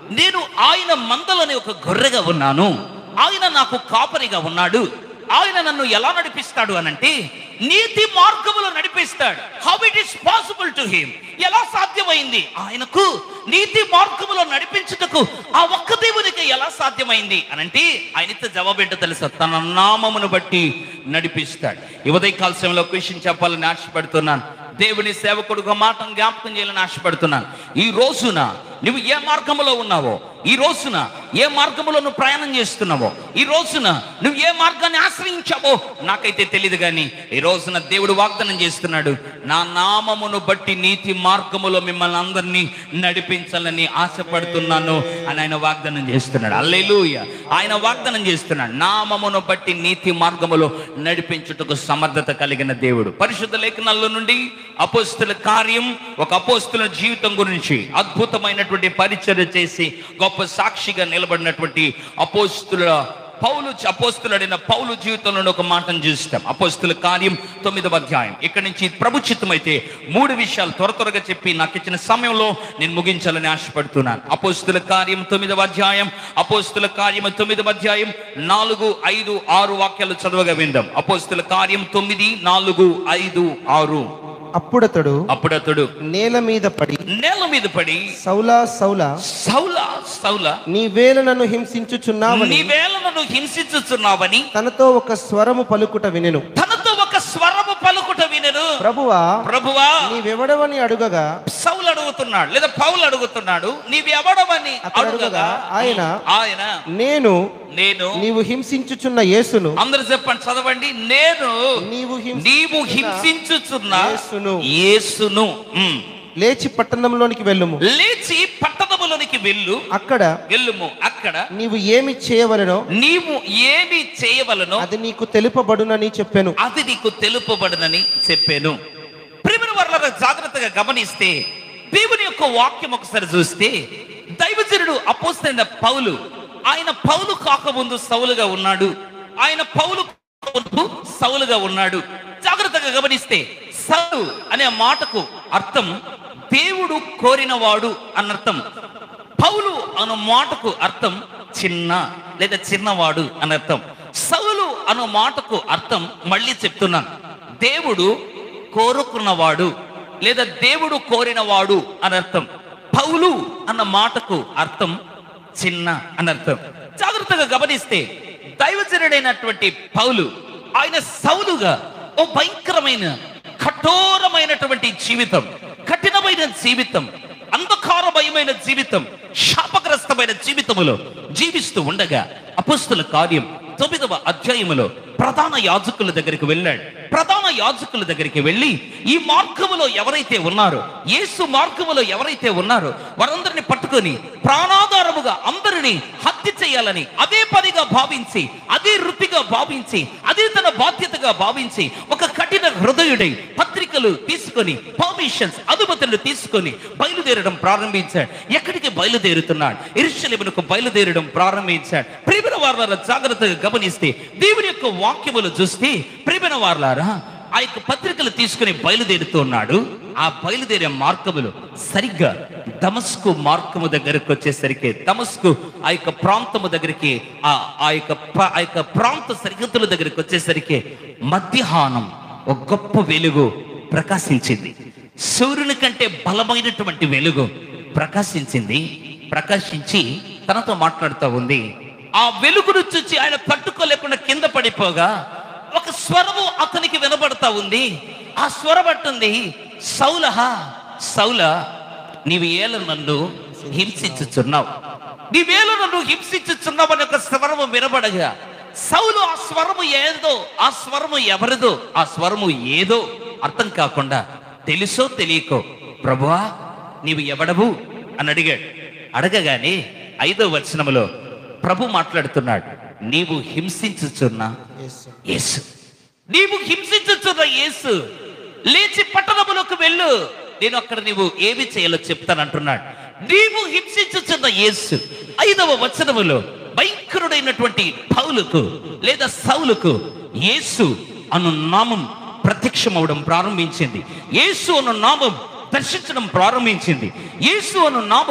నేను ఆయన మందలోని ఒక గొర్రెగా ఉన్నాను ఆయన నాకు కాపరిగా ఉన్నాడు ఆయన నన్ను ఎలా నడిపిస్తాడు అనంటే నీతి మార్గములో నడిపిస్తాడు how it is possible to him ఎలా సాధ్యమైంది ఆయనకు నీతి మార్గములో నడిపించుటకు ఆ ఒక్క దేవునికి ఎలా సాధ్యమైంది అనంటే ఆయనతో జవాబేంటో తెలుసా తన నామమును బట్టి నడిపిస్తాడు ఈ ఉదయకాల సమయంలో ఒక విషయం చెప్పాలని ఆశపడుతున్నాను దేవుని సేవకుడుగా మాట జ్ఞాపకం చేయాలని ఆశపడుతున్నాను ఈ రోజున నువ్వు ఏ మార్గంలో ఉన్నావో ఈ రోజున ఏ మార్గంలో నువ్వు ప్రయాణం చేస్తున్నావో ఈ రోజున నువ్వు ఏ మార్గాన్ని ఆశ్రయించావో నాకైతే తెలియదు కానీ ఈ రోజున దేవుడు వాగ్దానం చేస్తున్నాడు నా నామమును బట్టి నీతి మార్గములో మిమ్మల్ని అందరినీ నడిపించాలని ఆశపడుతున్నాను అని ఆయన వాగ్దానం చేస్తున్నాడు అల్లెలూయ ఆయన వాగ్దానం చేస్తున్నాడు నామమును బట్టి నీతి మార్గములో నడిపించుటకు సమర్థత కలిగిన దేవుడు పరిశుద్ధ లేఖనాల్లో నుండి అపోస్తుల కార్యం ఒక అపోస్తుల జీవితం గురించి అద్భుతమైనటువంటి పరిచర్య చేసి గొప్ప సాక్షిగా నిలబడినటువంటి అపోస్తుల పౌలు అపోస్తులడిన పౌలు జీవితంలో ఒక మాటను చూస్తాం అపోస్తుల కార్యం తొమ్మిదవ అధ్యాయం ఇక్కడి నుంచి ప్రభు చిత్తమైతే మూడు విషయాలు త్వర త్వరగా చెప్పి నాకు ఇచ్చిన సమయంలో నేను ముగించాలని ఆశపడుతున్నాను అపోస్తుల కార్యం తొమ్మిదవ అధ్యాయం అపోస్తుల కార్యం తొమ్మిదవ అధ్యాయం నాలుగు ఐదు ఆరు వాక్యాలు చదవగా విందాం అపోస్తుల కార్యం తొమ్మిది నాలుగు ఐదు ఆరు అప్పుడతడు అప్పుడు అతడు నేల మీద పడి నేల మీద పడి సౌలా సౌలా సౌల సౌల నీ వేల నన్ను హింసించుచున్నావని నీ వేళను హింసించుచున్నావని తనతో ఒక స్వరము పలుకుట వినెను తనతో ఒక స్వరము పలుకుట వినను ప్రభువా ప్రభువా నీవెవడవని అడుగగా సౌలు అడుగుతున్నాడు లేదా పౌలు అడుగుతున్నాడు నీవెవడవని అతడు అడుగగా అడుగగా ఆయన ఆయన నేను నేను నీవు హింసించుచున్న యేసును అందరు చెప్పండి చదవండి నేను నీవు హింస నీవు హింసించుచున్న యేసును. యేసును ఉమ్. లేచి పట్టణంలోనికి వెళ్ళుము లేచి పట్టణములోనికి వెళ్ళు అక్కడ వెళ్ళుము అక్కడ నీవు ఏమి చేయవలెనో నీవు ఏమి చేయవలనో అది నీకు తెలుపబడునని చెప్పాను అది నీకు తెలుపబడునని చెప్పాను ప్రిమిన వర్ల జాగ్రత్తగా గమనిస్తే దేవుని యొక్క వాక్యం ఒకసారి చూస్తే దైవజనుడు అపోస్తైన పౌలు ఆయన పౌలు కాకముందు సౌలుగా ఉన్నాడు ఆయన పౌలు కాకముందు సౌలుగా ఉన్నాడు జాగ్రత్తగా గమనిస్తే సౌలు అనే మాటకు అర్థం దేవుడు కోరినవాడు అన్నర్థం పౌలు అను మాటకు అర్థం చిన్న లేదా చిన్నవాడు అని అర్థం సౌలు అను మాటకు అర్థం మళ్ళీ చెప్తున్నాను దేవుడు కోరుకున్నవాడు లేదా దేవుడు కోరినవాడు అని అర్థం పౌలు అన్న మాటకు అర్థం చిన్న అని అర్థం జాగ్రత్తగా గమనిస్తే దైవజనుడైనటువంటి పౌలు ఆయన సౌలుగా ఓ భయంకరమైన కఠోరమైనటువంటి జీవితం కఠినమైన జీవితం అంధకారమయమైన జీవితం శాపగ్రస్తమైన జీవితములో జీవిస్తూ ఉండగా అపుస్తుల కార్యం తొమ్మిదవ అధ్యాయములో ప్రధాన యాజకుల దగ్గరికి వెళ్ళాడు ప్రధాన యాజకుల దగ్గరికి వెళ్ళి ఈ మార్గములో ఎవరైతే ఉన్నారో యేసు మార్గములో ఎవరైతే ఉన్నారో వారందరిని పట్టుకొని ప్రాణాధారముగా అందరినీ హత్య చేయాలని అదే పనిగా భావించి అదే వృత్తిగా భావించి అదే తన బాధ్యతగా భావించి ఒక కఠిన హృదయుడై పత్రికలు తీసుకొని పర్మిషన్స్ అనుమతులు తీసుకొని బయలుదేరడం ప్రారంభించాడు ఎక్కడికి బయలుదేరుతున్నాడు ఇరుషలేమునకు బయలుదేరడం ప్రారంభించాడు ప్రేమిన వార్లారా జాగ్రత్తగా గమనిస్తే దేవుని యొక్క వాక్యములు చూస్తే ప్రేమిన వార్లారా ఆ యొక్క పత్రికలు తీసుకుని బయలుదేరుతున్నాడు ఆ బయలుదేరే మార్గములు సరిగ్గా దమస్కు మార్గము దగ్గరకు వచ్చేసరికి దమస్కు ఆ యొక్క ప్రాంతము దగ్గరికి ఆ ఆ యొక్క ప్ర- ఆ యొక్క ప్రాంత సరిహద్దుల దగ్గరికి వచ్చేసరికి మధ్యాహ్నం ఒక గొప్ప వెలుగు ప్రకాశించింది సూర్యుని కంటే బలమైనటువంటి వెలుగు ప్రకాశించింది ప్రకాశించి తనతో మాట్లాడుతూ ఉంది ఆ వెలుగును చూచి ఆయన తట్టుకోలేకుండా కింద పడిపోగా ఒక స్వరము అతనికి వినబడతా ఉంది ఆ స్వరం అంటుంది సౌలహ సౌల నీవు ఏల నన్ను హింసించుచున్నావు నీవేళ నన్ను హింసించుచున్నావు అని ఒక స్వరము వినబడగా సౌలు ఆ స్వరము ఏదో ఆ స్వరము ఎవరిదో ఆ స్వరము ఏదో అర్థం కాకుండా తెలుసో తెలియకో ప్రభువా నీవు ఎవడవు అని అడిగాడు అడగగానే ఐదో వచనములో ప్రభు మాట్లాడుతున్నాడు నీవు హింసించుచున్న యేసు. యేసు నీవు హింసించుచున్న యేసు లేచి పట్టణములకు వెళ్ళు నేను అక్కడ నీవు ఏమి చేయాలో చెప్తానంటున్నాడు నీవు హింసించుచున్న యేసు ఐదవ వచనములో భయంకరుడైనటువంటి పౌలుకు లేదా సౌలుకు యేసు అను నామం ప్రత్యక్షమవడం ప్రారంభించింది యేసు అను నామం దర్శించడం ప్రారంభించింది యేసు అను నామం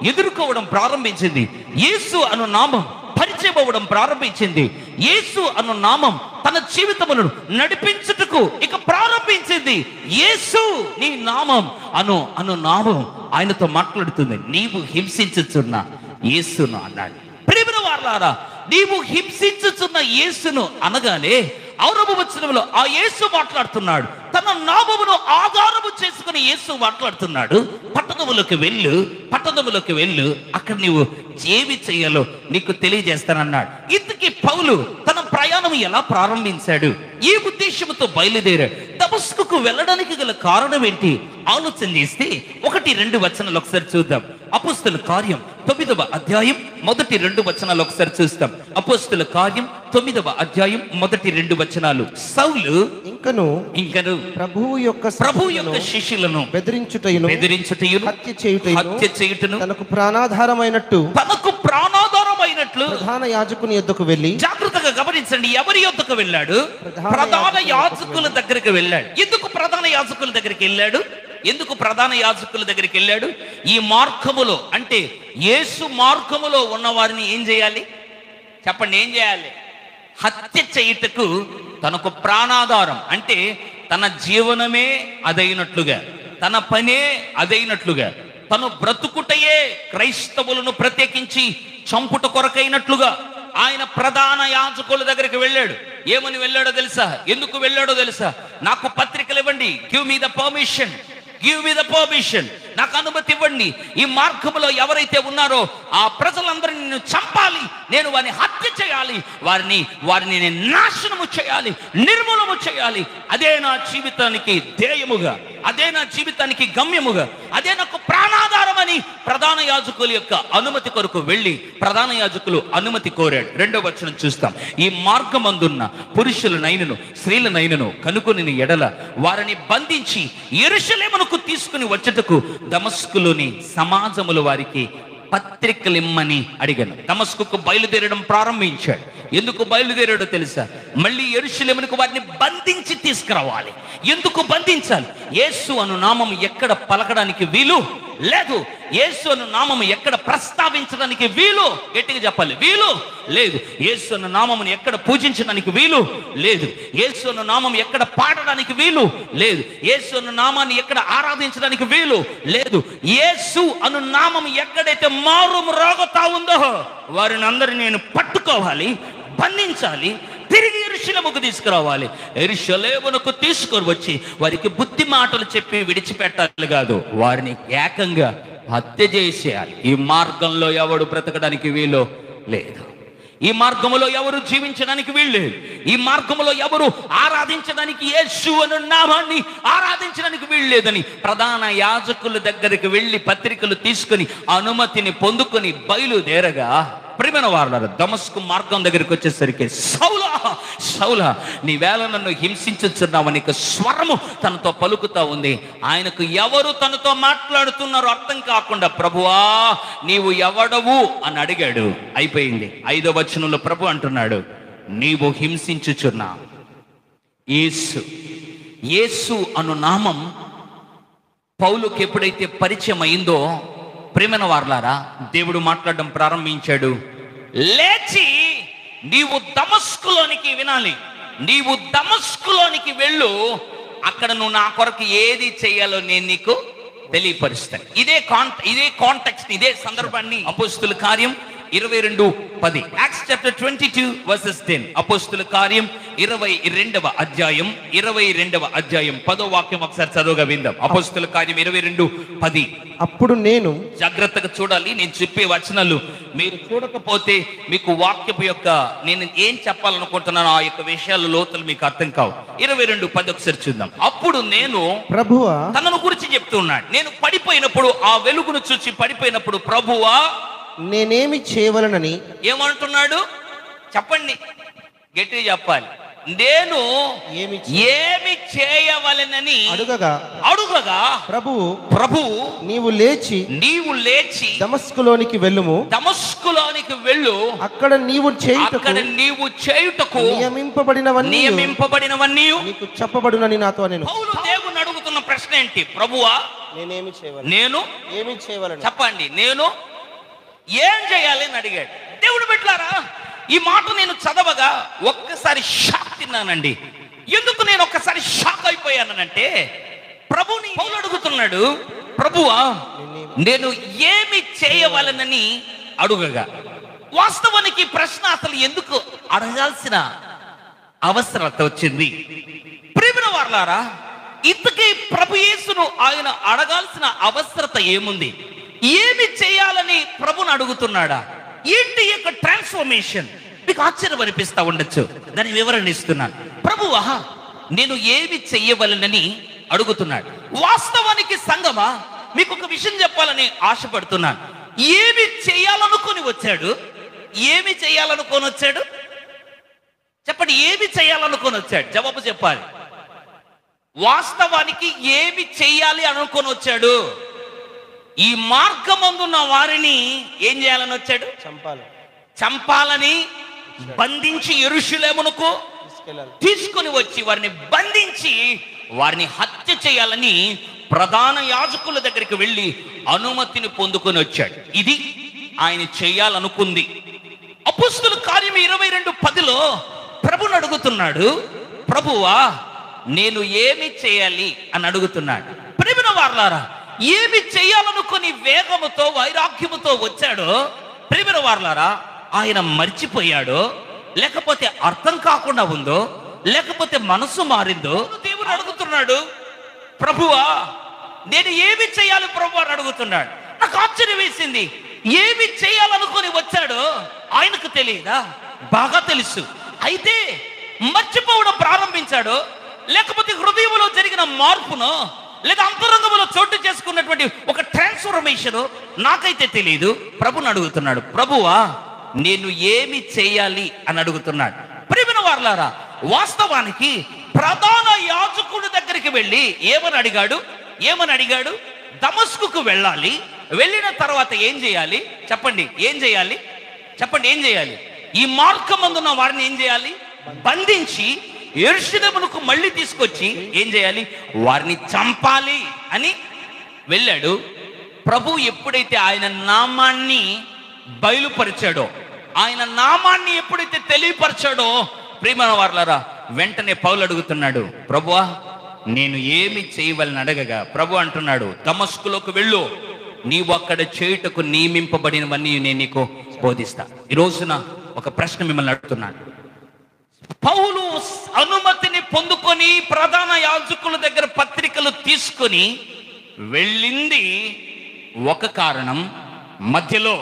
ఎదుర్కోవడం ప్రారంభించింది యేసు అను నామం పరిచయం అవ్వడం ప్రారంభించింది యేసు అను నామం తన జీవితములను నడిపించుటకు ఇక ప్రారంభించింది యేసు నీ నామం అను అను నామం ఆయనతో మాట్లాడుతుంది నీవు హింసించుచున్న యేసును అన్నాడు ప్రేమిన వారలారా నీవు హింసించుచున్న యేసును అనగానే ఔరవ వచనంలో ఆ యేసు మాట్లాడుతున్నాడు తన నామమును ఆధారము చేసుకుని యేసు మాట్లాడుతున్నాడు పట్టణములోకి వెళ్ళు పట్టణములోకి వెళ్ళు అక్కడ నీవు ఏమి చేయాలో నీకు తెలియజేస్తానన్నాడు ఇంతకీ పౌలు తన ప్రయాణం ఎలా ప్రారంభించాడు ఈ ఉద్దేశంతో బయలుదేరాడు తమస్కుకు వెళ్ళడానికి గల కారణం ఏంటి ఆలోచన చేస్తే ఒకటి రెండు వచనాలు ఒకసారి చూద్దాం అపుస్తుల కార్యం తొమ్మిదవ అధ్యాయం మొదటి రెండు వచనాలు ఒకసారి చూస్తాం అపుస్తుల కార్యం తొమ్మిదవ అధ్యాయం మొదటి రెండు వచనాలు సౌలు ఇంకను ఇంకను ప్రభువు యొక్క ప్రభు శిష్యులను యొక్క శిష్యులను బెదిరించుటయును బెదిరించుటయును హత్య చేయుటయును హత్య చేయుటను తనకు ప్రాణాధారమైనట్టు తనకు ప్రాణాధారమైనట్లు ప్రధాన యాజకుని యొద్దకు వెళ్ళి జాగ్రత్తగా గమనించండి ఎవరి యొద్దకు వెళ్ళాడు ప్రధాన ప్రధాన యాజకుల యాజకుల దగ్గరికి వెళ్ళాడు ఎందుకు ప్రధాన యాజకుల దగ్గరికి వెళ్ళాడు ఎందుకు ప్రధాన యాజకుల దగ్గరికి వెళ్ళాడు ఈ మార్గములో అంటే యేసు మార్గములో ఉన్న వారిని ఏం చేయాలి చెప్పండి ఏం చేయాలి హత్య చేయుటకు తనకు ప్రాణాధారం అంటే తన జీవనమే అదైనట్లుగా తన పనే అదైనట్లుగా తను బ్రతుకుటయే క్రైస్తవులను ప్రత్యేకించి చంపుట కొరకైనట్లుగా ఆయన ప్రధాన యాజకుల దగ్గరికి వెళ్ళాడు ఏమని వెళ్ళాడో తెలుసా ఎందుకు వెళ్ళాడో తెలుసా నాకు పత్రికలు ఇవ్వండి give me the permission give me the permission నాకు అనుమతి ఇవ్వండి ఈ మార్గంలో ఎవరైతే ఉన్నారో ఆ ప్రజలందరినీ నేను చంపాలి నేను వారిని హత్య చేయాలి వారిని వారిని నేను నాశనము చేయాలి నిర్మూలము చేయాలి అదే నా జీవితానికి ధ్యేయముగా అదే నా జీవితానికి గమ్యముగా అదే నాకు ప్రాణాధారమని ప్రధాన యాజకుల యొక్క అనుమతి కొరకు వెళ్ళి ప్రధాన యాజకులు అనుమతి కోరాడు రెండో వచనం చూస్తాం ఈ మార్గమందున్న పురుషులనైనను స్త్రీలనైనను కనుకొని ఎడల వారిని బంధించి ఎరుషలేమునకు తీసుకుని వచ్చటకు దమస్కులోని సమాజముల వారికి పత్రికలు ఇమ్మని అడిగాను దమస్కుకు బయలుదేరడం ప్రారంభించాడు ఎందుకు బయలుదేరాడో తెలుసా మళ్ళీ ఎరుషలేమునకు వారిని బంధించి తీసుకురావాలి ఎందుకు బంధించాలి యేసు అను నామం ఎక్కడ పలకడానికి వీలు లేదు యేసు అను నామం ఎక్కడ ప్రస్తావించడానికి వీలు గట్టిగా చెప్పాలి వీలు లేదు యేసు అను నామమును ఎక్కడ పూజించడానికి వీలు లేదు యేసు అను నామం ఎక్కడ పాడడానికి వీలు లేదు యేసు అను నామాన్ని ఎక్కడ ఆరాధించడానికి వీలు లేదు యేసు అను నామం ఎక్కడైతే మారు రోగతా ఉందో వారిని అందరిని నేను పట్టుకోవాలి బంధించాలి తిరిగి ఎరుషలేముకు తీసుకురావాలి ఎరుషలేమునకు తీసుకొని వచ్చి వారికి బుద్ధి మాటలు చెప్పి విడిచిపెట్టాలి కాదు వారిని ఏకంగా హత్య చేసేయాలి ఈ మార్గంలో ఎవడు బ్రతకడానికి వీలు లేదు ఈ మార్గములో ఎవరు జీవించడానికి వీల్లేదు ఈ మార్గములో ఎవరు ఆరాధించడానికి యేసు అను నామాన్ని ఆరాధించడానికి వీల్లేదని ప్రధాన యాజకుల దగ్గరికి వెళ్ళి పత్రికలు తీసుకుని అనుమతిని పొందుకొని బయలుదేరగా ప్రియమైన వారు దమస్కు మార్గం దగ్గరికి వచ్చేసరికి సౌలా సౌలా నీ వేళ నన్ను హింసించుచున్నావని ఇక స్వరము తనతో పలుకుతా ఉంది ఆయనకు ఎవరు తనతో మాట్లాడుతున్నారో అర్థం కాకుండా ప్రభువా నీవు ఎవడవు అని అడిగాడు అయిపోయింది ఐదో వచనంలో ప్రభు అంటున్నాడు నీవు హింసించుచున్నా యేసు యేసు అను నామం పౌలుకి ఎప్పుడైతే పరిచయం అయిందో ప్రేమైన వార్లారా దేవుడు మాట్లాడడం ప్రారంభించాడు లేచి నీవు దమస్కులోనికి వినాలి నీవు దమస్కులోనికి వెళ్ళు అక్కడ నువ్వు నా కొరకు ఏది చేయాలో నేను నీకు తెలియపరుస్తాను ఇదే కాన్ ఇదే కాంటెక్స్ట్ ఇదే సందర్భాన్ని అపోస్తుల కార్యం ఇరవై రెండు పది Acts chapter twenty two verses ten అపోస్తుల కార్యం ఇరవై రెండవ అధ్యాయం ఇరవై రెండవ అధ్యాయం పదో వాక్యం ఒకసారి చదువుగా విందాం అపోస్తుల కార్యం ఇరవై రెండు పది అప్పుడు నేను జాగ్రత్తగా చూడాలి నేను చెప్పే వచనాలు మీరు చూడకపోతే మీకు వాక్యపు యొక్క నేను ఏం చెప్పాలనుకుంటున్నాను ఆ యొక్క విషయాల లోతులు మీకు అర్థం కావు ఇరవై రెండు పది ఒకసారి చూద్దాం అప్పుడు నేను ప్రభువా తనను గురించి చెప్తున్నాడు నేను పడిపోయినప్పుడు ఆ వెలుగును చూసి పడిపోయినప్పుడు ప్రభువా నేనేమి చేయవలనని ఏమంటున్నాడు చెప్పండి గట్టిగా చెప్పాలి నేను ఏమి ఏమి చేయవలెనని అడుగగా అడుగగా ప్రభువు ప్రభు నీవు లేచి నీవు లేచి దమస్కులోనికి వెళ్ళుము దమస్కులోనికి వెళ్ళు అక్కడ నీవు చేయుటకు అక్కడ నీవు చేయుటకు నియమింపబడినవన్నీ నియమింపబడినవన్నీ నీకు చెప్పబడునని నాతో నేను పౌలు దేవుని అడుగుతున్న ప్రశ్న ఏంటి ప్రభువా నేనేమి చేయవలను నేను ఏమి చేయవలను చెప్పండి నేను ఏం చేయాలి అని అడిగాడు దేవుడు పెట్టారా ఈ మాట నేను చదవగా ఒక్కసారి షాక్ తిన్నానండి ఎందుకు నేను ఒక్కసారి షాక్ అయిపోయానంటే ప్రభుని పౌలు అడుగుతున్నాడు ప్రభువా నేను ఏమి చేయవలనని అడుగగా వాస్తవానికి ఈ ప్రశ్న అసలు ఎందుకు అడగాల్సిన అవసరత వచ్చింది ప్రేమిన వారలారా ఇంతకీ ప్రభు యేసును ఆయన అడగాల్సిన అవసరత ఏముంది ఏమి చేయాలని ప్రభుని అడుగుతున్నాడా ఏంటి ఈ యొక్క ట్రాన్స్ఫర్మేషన్ మీకు ఆశ్చర్యం అనిపిస్తా ఉండొచ్చు దాని వివరణ ఇస్తున్నాను ప్రభువా నేను ఏమి చెయ్యవలనని అడుగుతున్నాడు వాస్తవానికి సంగమా మీకు ఒక విషయం చెప్పాలని ఆశపడుతున్నాను ఏమి చేయాలనుకొని వచ్చాడు ఏమి చేయాలనుకొని వచ్చాడు చెప్పండి ఏమి చేయాలనుకొని వచ్చాడు జవాబు చెప్పాలి వాస్తవానికి ఏమి చెయ్యాలి అనుకొని వచ్చాడు ఈ మార్గమందున్న వారిని ఏం చేయాలని వచ్చాడు చంపాలి చంపాలని బంధించి ఎరుషులేమునకు తీసుకెళ్ళాలి తీసుకొని వచ్చి వారిని బంధించి వారిని హత్య చేయాలని ప్రధాన యాజకుల దగ్గరికి వెళ్ళి అనుమతిని పొందుకొని వచ్చాడు ఇది ఆయన చేయాలనుకుంది అపుస్తుల కార్యం ఇరవై రెండు పదిలో ప్రభుని అడుగుతున్నాడు ప్రభువా నేను ఏమి చేయాలి అని అడుగుతున్నాడు ప్రేమిన వార్లారా ఏమి చేయాలనుకుని వేగముతో వైరాగ్యముతో వచ్చాడో ప్రేమిన వార్లారా ఆయన మర్చిపోయాడో లేకపోతే అర్థం కాకుండా ఉందో లేకపోతే మనసు మారిందో దేవుడు అడుగుతున్నాడు ప్రభువా నేను ఏమి చేయాలి ప్రభు అని అడుగుతున్నాడు నాకు ఆశ్చర్యం వేసింది ఏమి చేయాలనుకొని వచ్చాడో ఆయనకు తెలియదా బాగా తెలుసు అయితే మర్చిపోవడం ప్రారంభించాడో లేకపోతే హృదయంలో జరిగిన మార్పును లేదా అంతరంగంలో చోటు చేసుకున్నటువంటి ఒక ట్రాన్స్ఫర్మేషన్ నాకైతే తెలియదు ప్రభుని అడుగుతున్నాడు ప్రభువా నేను ఏమి చేయాలి అని అడుగుతున్నాడు ప్రేమిన వారలారా వాస్తవానికి ప్రధాన యాజకుడి దగ్గరికి వెళ్ళి ఏమని అడిగాడు ఏమని అడిగాడు దమస్కుకు వెళ్ళాలి వెళ్ళిన తర్వాత ఏం చేయాలి చెప్పండి ఏం చేయాలి చెప్పండి ఏం చేయాలి ఈ మార్గమందున్న వారిని ఏం చేయాలి బంధించి ఎరుషులమునకు మళ్ళీ తీసుకొచ్చి ఏం చేయాలి వారిని చంపాలి అని వెళ్ళాడు ప్రభు ఎప్పుడైతే ఆయన నామాన్ని బయలుపరిచాడో ఆయన నామాన్ని ఎప్పుడైతే తెలియపరిచాడో ప్రేమ వార్లరా వెంటనే పౌలు అడుగుతున్నాడు ప్రభువా నేను ఏమి చేయవలని అడగగా ప్రభు అంటున్నాడు దమస్కులోకి వెళ్ళు నీవు అక్కడ చేయుటకు నియమింపబడినవన్నీ నేను నీకు బోధిస్తా ఈ రోజున ఒక ప్రశ్న మిమ్మల్ని అడుగుతున్నాను పౌలు అనుమతిని పొందుకొని ప్రధాన యాజకుల దగ్గర పత్రికలు తీసుకొని వెళ్ళింది ఒక కారణం మధ్యలో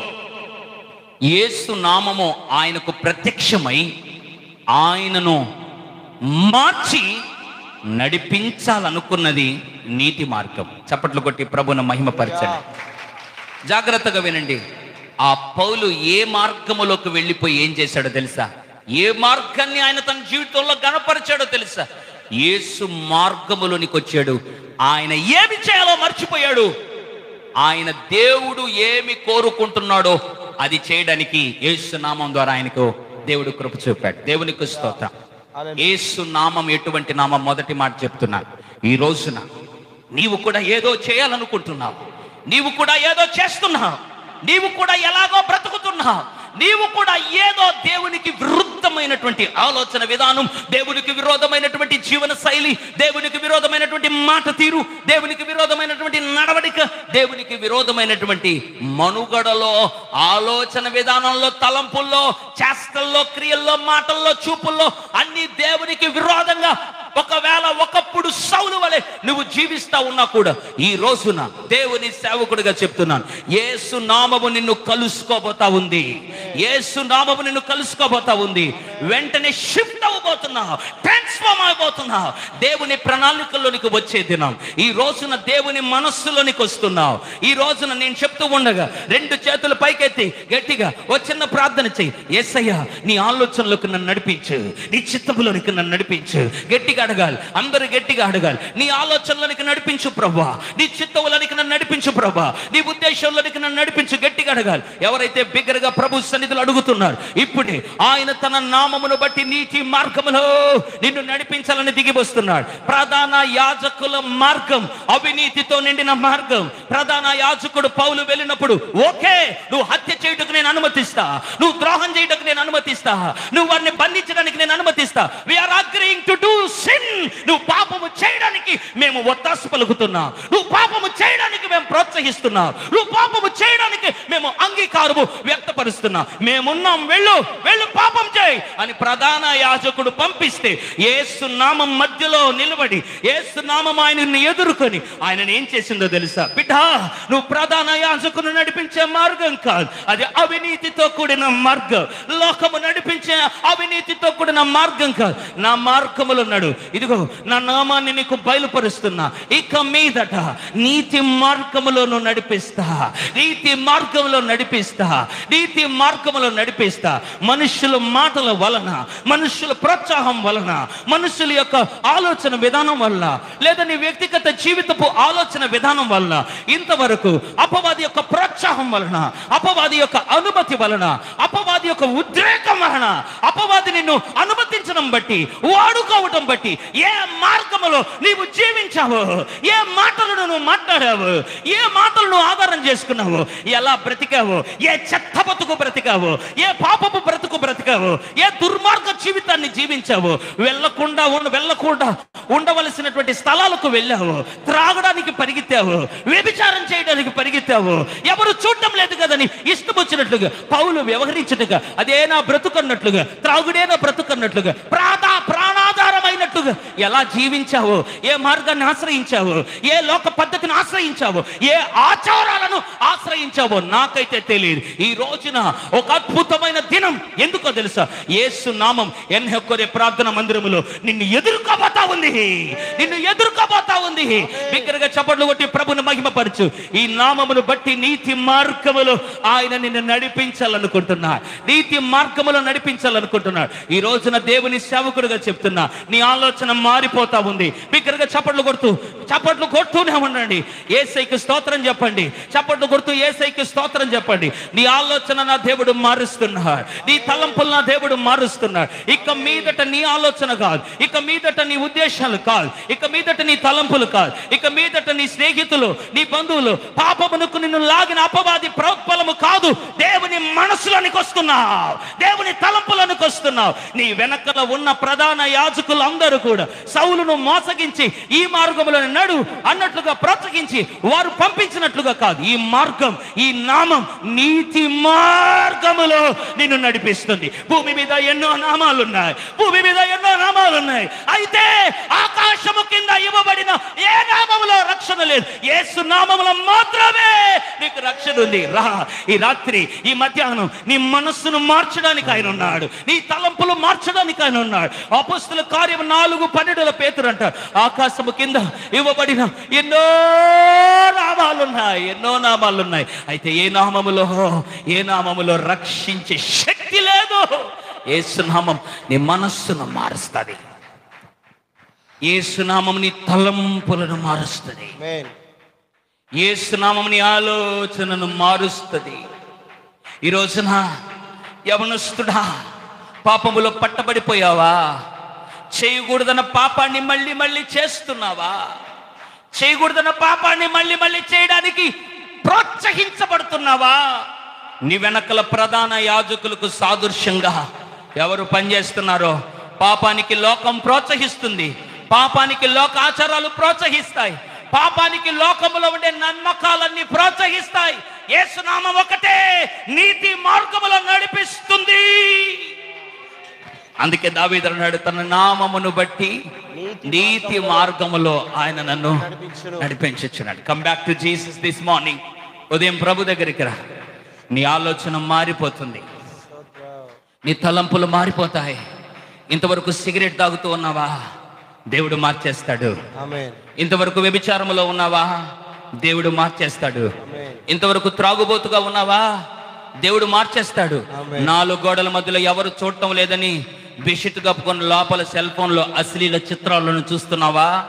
యేసు నామము ఆయనకు ప్రత్యక్షమై ఆయనను మార్చి నడిపించాలనుకున్నది నీతి మార్గం చప్పట్లు కొట్టి ప్రభున మహిమపరచండి జాగ్రత్తగా వినండి ఆ పౌలు ఏ మార్గములోకి వెళ్ళిపోయి ఏం చేశాడో తెలుసా ఏ మార్గాన్ని ఆయన తన జీవితంలో గనపరిచాడో తెలుసా యేసు మార్గములోనికి వచ్చాడు ఆయన ఏమి చేయాలో మర్చిపోయాడు ఆయన దేవుడు ఏమి కోరుకుంటున్నాడో అది చేయడానికి యేసు నామం ద్వారా ఆయనకు దేవుడు కృప చూపాడు దేవునికి స్తోత్రం యేసు నామం ఎటువంటి నామం మొదటి మాట చెప్తున్నాను ఈ రోజున నీవు కూడా ఏదో చేయాలనుకుంటున్నావు నీవు కూడా ఏదో చేస్తున్నావు నీవు కూడా ఎలాగో బ్రతుకుతున్నావు నీవు కూడా ఏదో దేవునికి విరుద్ధమైనటువంటి ఆలోచన విధానం దేవునికి విరోధమైనటువంటి జీవన శైలి దేవునికి విరోధమైనటువంటి మాట తీరు దేవునికి విరోధమైనటువంటి నడవడిక దేవునికి విరోధమైనటువంటి మనుగడలో ఆలోచన విధానంలో తలంపుల్లో చేష్టల్లో క్రియల్లో మాటల్లో చూపుల్లో అన్ని దేవునికి విరోధంగా ఒకవేళ ఒకప్పుడు సౌలు వలె నువ్వు జీవిస్తా ఉన్నా కూడా ఈ రోజున దేవుని సేవకుడిగా చెప్తున్నాను యేసు నామము నిన్ను కలుసుకోబోతా ఉంది యేసు నామము నిన్ను కలుసుకోబోతా ఉంది వెంటనే షిఫ్ట్ అవ్వబోతున్నావు ట్రాన్స్ఫార్మ్ అయిపోతున్నావు దేవుని ప్రణాళికల్లోనికి వచ్చే దినం ఈ రోజున దేవుని మనస్సులోనికి వస్తున్నావు ఈ రోజున నేను చెప్తూ ఉండగా రెండు చేతులు పైకెత్తి గట్టిగా ఓ చిన్న ప్రార్థన చెయ్యి ఎస్సయ్యా నీ ఆలోచనలోకి నన్ను నడిపించు నీ చిత్తములోనికి నన్ను నడిపించు గట్టిగా అడగాలి అందరూ గట్టిగా గట్టిగా అడగాలి నీ ఆలోచనలోనికి నడిపించు ప్రభా నీ చిత్తవులోనికి నన్ను నడిపించు ప్రభా నీ ఉద్దేశంలోనికి నన్ను నడిపించు గట్టిగా అడగాలి ఎవరైతే బిగ్గరగా ప్రభు సన్నిధులు అడుగుతున్నారు ఇప్పుడే ఆయన తన నామమును బట్టి నీతి మార్గములో నిన్ను నడిపించాలని దిగి వస్తున్నాడు ప్రధాన యాజకుల మార్గం అవినీతితో నిండిన మార్గం ప్రధాన యాజకుడు పౌలు వెళ్ళినప్పుడు ఓకే నువ్వు హత్య చేయుటకు నేను అనుమతిస్తా నువ్వు ద్రోహం చేయుటకు నేను అనుమతిస్తా నువ్వు వారిని బంధించడానికి నేను అనుమతిస్తా we're agreeing to do sin నువ్వు పాపము చేయడానికి మేము ఒత్తాసు పలుకుతున్నాం నువ్వు పాపము చేయడానికి మేము ప్రోత్సహిస్తున్నాం నువ్వు పాపము చేయడానికి మేము అంగీకారము వ్యక్తపరుస్తున్నాం మేమున్నాం వెళ్ళు వెళ్ళు పాపం చేయి అని ప్రధాన యాజకుడు పంపిస్తే ఏసు నామం మధ్యలో నిలబడి ఏసు నామం ఆయనని ఎదుర్కొని ఆయనని ఏం చేసిందో తెలుసా బిడ్డా నువ్వు ప్రధాన యాజకును నడిపించే మార్గం కాదు అది అవినీతితో కూడిన మార్గం లోకము నడిపించే అవినీతితో కూడిన మార్గం కాదు నా మార్గములో నడు ఇదిగో నా నామాన్ని నీకు బయలుపరుస్తున్నా ఇక మీదట నీతి మార్గములో నువ్వు నడిపిస్తా నీతి మార్గంలో నడిపిస్తా నీతి మార్గంలో నడిపిస్తా మనుషుల మాటల వలన మనుషుల ప్రోత్సాహం వలన మనుషుల యొక్క ఆలోచన విధానం వల్ల లేదా నీ వ్యక్తిగత జీవితపు ఆలోచన విధానం వలన ఇంతవరకు అపవాది యొక్క ప్రోత్సాహం వలన అపవాది యొక్క అనుమతి వలన అపవాది యొక్క ఉద్రేకం వలన అపవాది నిన్ను అనుమతించడం బట్టి వాడుకోవటం బట్టి ఏ మార్గములో నీవు జీవించావు ఏ మాటలను నువ్వు మాట్లాడావు ఏ మాటలు నువ్వు ఆధారం చేసుకున్నావు ఎలా బ్రతికావు ఏ చెత్త బతుకు బ్రతికావు ఏ పాపపు బ్రతుకు బ్రతికావు ఏ దుర్మార్గ జీవితాన్ని జీవించావు వెళ్ళకుండా ఉండ వెళ్ళకుండా ఉండవలసినటువంటి స్థలాలకు వెళ్ళావు త్రాగడానికి పరిగెత్తావు వ్యభిచారం చేయడానికి పరిగెత్తావు ఎవరు చూడటం లేదు కదని ఇష్టం వచ్చినట్లుగా పౌలు వ్యవహరించినట్టుగా అదే నా బ్రతుకన్నట్లుగా త్రాగుడే నా బ్రతుకన్నట్లుగా ప్రాణా ప్రాణాధారమైనట్టుగా ఎలా జీవించావు ఏ మార్గాన్ని ఆశ్రయించావు ఏ లోక పద్ధతిని ఆశ్రయించావు ఏ ఆచారాలను ఆశ్రయించావో నాకైతే తెలియదు ఈ రోజున ఒక అద్భుతమైన దినం ఎందుకో తెలుసా యేసు నామం ఎన్హెక్కొరే ప్రార్థన మందిరములో నిన్ను ఎదుర్కోబోతా ఉంది నిన్ను ఎదుర్కోబోతా ఉంది బిగ్గరగా చప్పట్లు కొట్టి ప్రభుని మహిమపరచు ఈ నామమును బట్టి నీతి మార్గములో ఆయన నిన్ను నడిపించాలనుకుంటున్నాడు నీతి మార్గములో నడిపించాలనుకుంటున్నాడు ఈ రోజున దేవుని సేవకుడుగా చెప్తున్నా నీ ఆలోచన మారిపోతా ఉంది బిగ్గరగా చప్పట్లు కొడుతూ చప్పట్లు కొడుతూనే ఉండండి ఏసైకి స్తోత్రం చెప్పండి చప్పట్లు కొడుతూ ఏసైకి స్తోత్రం చెప్పండి నీ ఆలోచన నా దేవుడు మారుస్తున్నాడు నీ తలంపులు నా దేవుడు మారుస్తున్నాడు ఇక మీదట నీ ఆలోచన కాదు ఇక మీదట నీ ఉద్దేశాలు కాదు ఇక మీదట నీ తలంపులు కాదు ఇక మీదట నీ స్నేహితులు నీ బంధువులు పాపమునకు నిన్ను లాగిన అపవాది ప్రోత్పలము కాదు దేవుని మనసులోనికి వస్తున్నావు దేవుని తలంపులోనికి వస్తున్నావు నీ వెనకల ఉన్న ప్రధాన యాజకులు అందరూ కూడా సౌలును మోసగించి ఈ మార్గంలో నడు అన్నట్లుగా ప్రోత్సహించి వారు పంపించినట్లుగా కాదు ఈ మార్గం ఈ నామం నీతి మార్గములో నిన్ను నడిపిస్తుంది భూమి మీద ఎన్నో నామాలు ఉన్నాయి భూమి మీద ఎన్నో నామాలు ఉన్నాయి అయితే ఆకాశము కింద ఇవ్వబడిన ఏ నామములో రక్షణ లేదు యేసు నామములో మాత్రమే నీకు రక్షణ ఉంది రా ఈ రాత్రి ఈ మధ్యాహ్నం నీ మనస్సును మార్చడానికి ఆయన ఉన్నాడు నీ తలంపులు మార్చడానికి ఆయన ఉన్నాడు అపస్తుల కార్యం నాలుగు పన్నెండుల పేతురు అంటారు ఆకాశము కింద ఇవ్వబడిన ఎన్నో నామాలు ఉన్నాయి ఎన్నో నామాలు ఉన్నాయి అయితే ఏ నామములో ఏ నామములో రక్షించే శక్తి లేదు ఏసునామం నీ మనస్సును మారుస్తుంది ఏసునామం నీ తలంపులను మారుస్తుంది Amen. ఏసునామం నీ ఆలోచనను మారుస్తుంది ఈ రోజున యవనస్తుడా పాపములో పట్టబడిపోయావా చేయకూడదన్న పాపాన్ని మళ్ళీ మళ్ళీ చేస్తున్నావా చేయకూడదన్న పాపాన్ని మళ్ళీ మళ్ళీ చేయడానికి ప్రోత్సహించబడుతున్నావా నీ వెనకల ప్రధాన యాజకులకు సాదృశ్యంగా ఎవరు పనిచేస్తున్నారో పాపానికి లోకం ప్రోత్సహిస్తుంది పాపానికి లోక ఆచారాలు ప్రోత్సహిస్తాయి పాపానికి లోకములో ఉండే నమ్మకాలన్నీ ప్రోత్సహిస్తాయి యేసునామం ఒకటే నీతి మార్గములో నడిపిస్తుంది అందుకే దావీదు అన్నాడు తన నామమును బట్టి నీతి మార్గములో ఆయన నన్ను నడిపించున్నాడు come back to Jesus this morning ఉదయం ప్రభు దగ్గరికి రా నీ ఆలోచన మారిపోతుంది నీ తలంపులు మారిపోతాయి ఇంతవరకు సిగరెట్ తాగుతూ ఉన్నావా దేవుడు మార్చేస్తాడు Amen. ఇంతవరకు వ్యభిచారములో ఉన్నావా దేవుడు మార్చేస్తాడు Amen. ఇంతవరకు త్రాగుబోతుగా ఉన్నావా దేవుడు మార్చేస్తాడు Amen. నాలుగు గోడల మధ్యలో ఎవరు చూడటం లేదని బిషిట్ కప్పుకొని లోపల సెల్ ఫోన్ లో అశ్లీల చిత్రాలను చూస్తున్నావా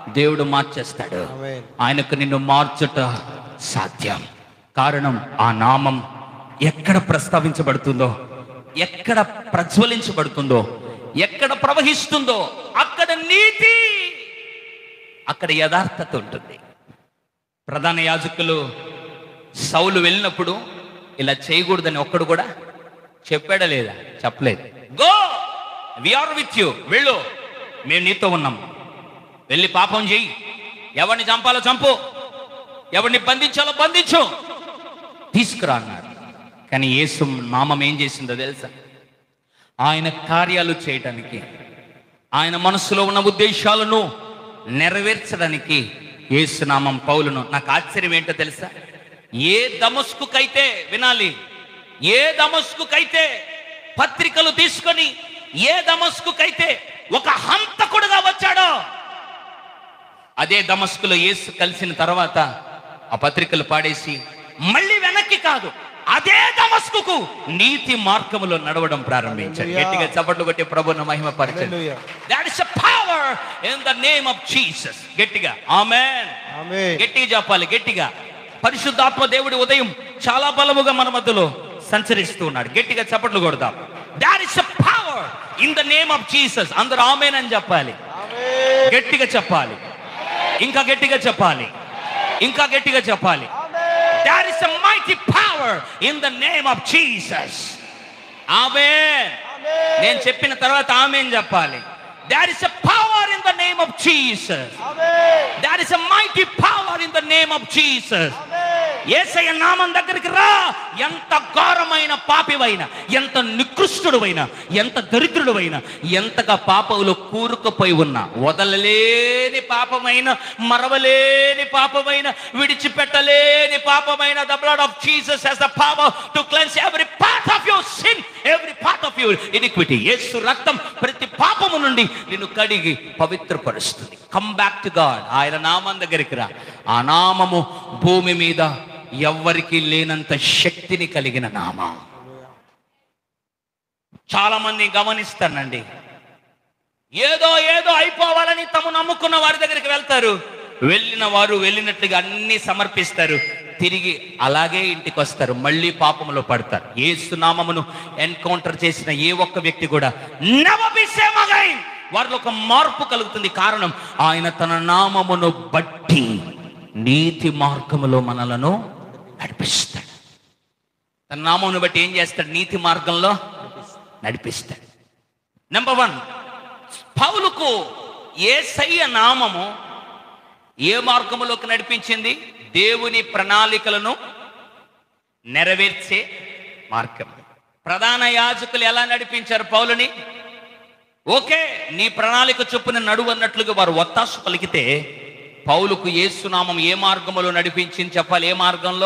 దేవుడు మార్చేస్తాడు ఆమేన్. ఆయనకు నిన్ను మార్చుట సాధ్యం కారణం ఆ నామం ఎక్కడ ప్రస్తావించబడుతుందో ఎక్కడ ప్రజ్వలించబడుతుందో ఎక్కడ ప్రవహిస్తుందో అక్కడ నీతి అక్కడ యథార్థత ఉంటుంది ప్రధాన యాజకులు సౌలు వెళ్ళినప్పుడు ఇలా చేయకూడదని ఒక్కడు కూడా చెప్పాడా లేదా చెప్పలేదు గో ఆర్ విత్ యూ వెళ్ళు మేము నీతో ఉన్నాం వెళ్ళి పాపం చెయ్యి ఎవరిని చంపాలో చంపు ఎవరిని బంధించాలో బంధించు తీసుకురా అన్నాడు కానీ యేసు నామం ఏం చేసిందో తెలుసా ఆయన కార్యాలు చేయటానికి ఆయన మనసులో ఉన్న ఉద్దేశాలను నెరవేర్చడానికి యేసునామం పౌలును నాకు ఆశ్చర్యం ఏంటో తెలుసా ఏ దమస్కుకైతే వినాలి ఏ దమస్కుకైతే పత్రికలు తీసుకొని ఏ దమస్కుకైతే ఒక హంతకుడుగా వచ్చాడో అదే దమస్కులో యేసు కలిసిన తర్వాత ఆ పత్రికలు పాడేసి మళ్ళీ వెనక్కి కాదు అదే దమస్కుకు నీతి మార్గములో నడవడం ప్రారంభించాడు Hallelujah. గట్టిగా చప్పట్లు కొట్టి ప్రభున్న మహిమ పరిచయం Hallelujah. That is power in the name of Jesus గట్టిగా ఆమేన్ ఆమేన్. గట్టిగా చెప్పాలి గట్టిగా పరిశుద్ధాత్మ దేవుడి ఉదయం చాలా బలముగా మన మధ్యలో సంచరిస్తూ ఉన్నాడు గట్టిగా చప్పట్లు కొడదాం that is power in the name of Jesus అందరూ ఆమేన్ అని చెప్పాలి ఆమేన్. గట్టిగా చెప్పాలి ఇంకా గట్టిగా చెప్పాలి ఇంకా గట్టిగా చెప్పాలి that is a mighty power in the name of Jesus ఆమేన్ నేను చెప్పిన తర్వాత ఆమెన్ చెప్పాలి that is a power in the name of Jesus ఆమేన్. That is a mighty power in the name of Jesus Yesayya నామం దగ్గరికి రా ఎంత ఘోరమైన పాపివైన ఎంత నికృష్టుడువైన ఎంత దరిద్రుడువైన ఎంతగా పాపములో కూరుకుపోయి ఉన్నా వదలలేని పాపమైన మరవలేని పాపమైన విడిచిపెట్టలేని పాపమైన the blood of Jesus has the power to cleanse every part of your sin every part of your iniquity Yesu రక్తం ప్రతి పాపము నుండి నిన్ను కడిగి పవిత్రపరుస్తుంది కమ్ బ్యాక్ టు గాడ్ ఆయన నామం దగ్గరికి రా ఆ నామము భూమి మీద ఎవ్వరికి లేనంత శక్తిని కలిగిన నామం చాలా మంది గమనిస్తానండి ఏదో ఏదో అయిపోవాలని తమ నమ్ముకున్న వారి దగ్గరికి వెళ్తారు వెళ్ళిన వారు వెళ్ళినట్లుగా అన్ని సమర్పిస్తారు తిరిగి అలాగే ఇంటికి వస్తారు మళ్ళీ పాపములో పడతారు ఏ సునామమును ఎన్కౌంటర్ చేసిన ఏ ఒక్క వ్యక్తి కూడా never be same again. వారిలో ఒక మార్పు కలుగుతుంది కారణం ఆయన తన నామమును బట్టి నీతి మార్గములో మనలను నడిపిస్తాడు తన నామమును బట్టి ఏం చేస్తాడు నీతి మార్గంలో నడిపిస్తాడు నెంబర్ వన్ పౌలుకు ఏసయ్య నామము ఏ మార్గములోకి నడిపించింది దేవుని ప్రణాళికలను నెరవేర్చే మార్గం ప్రధాన యాజకులు ఎలా నడిపించారు పౌలుని ఓకే నీ ప్రణాళిక చొప్పున నడువు అన్నట్లుగా వారు ఒత్తాసు పలికితే పౌలుకు ఏసునామం ఏ మార్గములో నడిపించింది చెప్పాలి ఏ మార్గంలో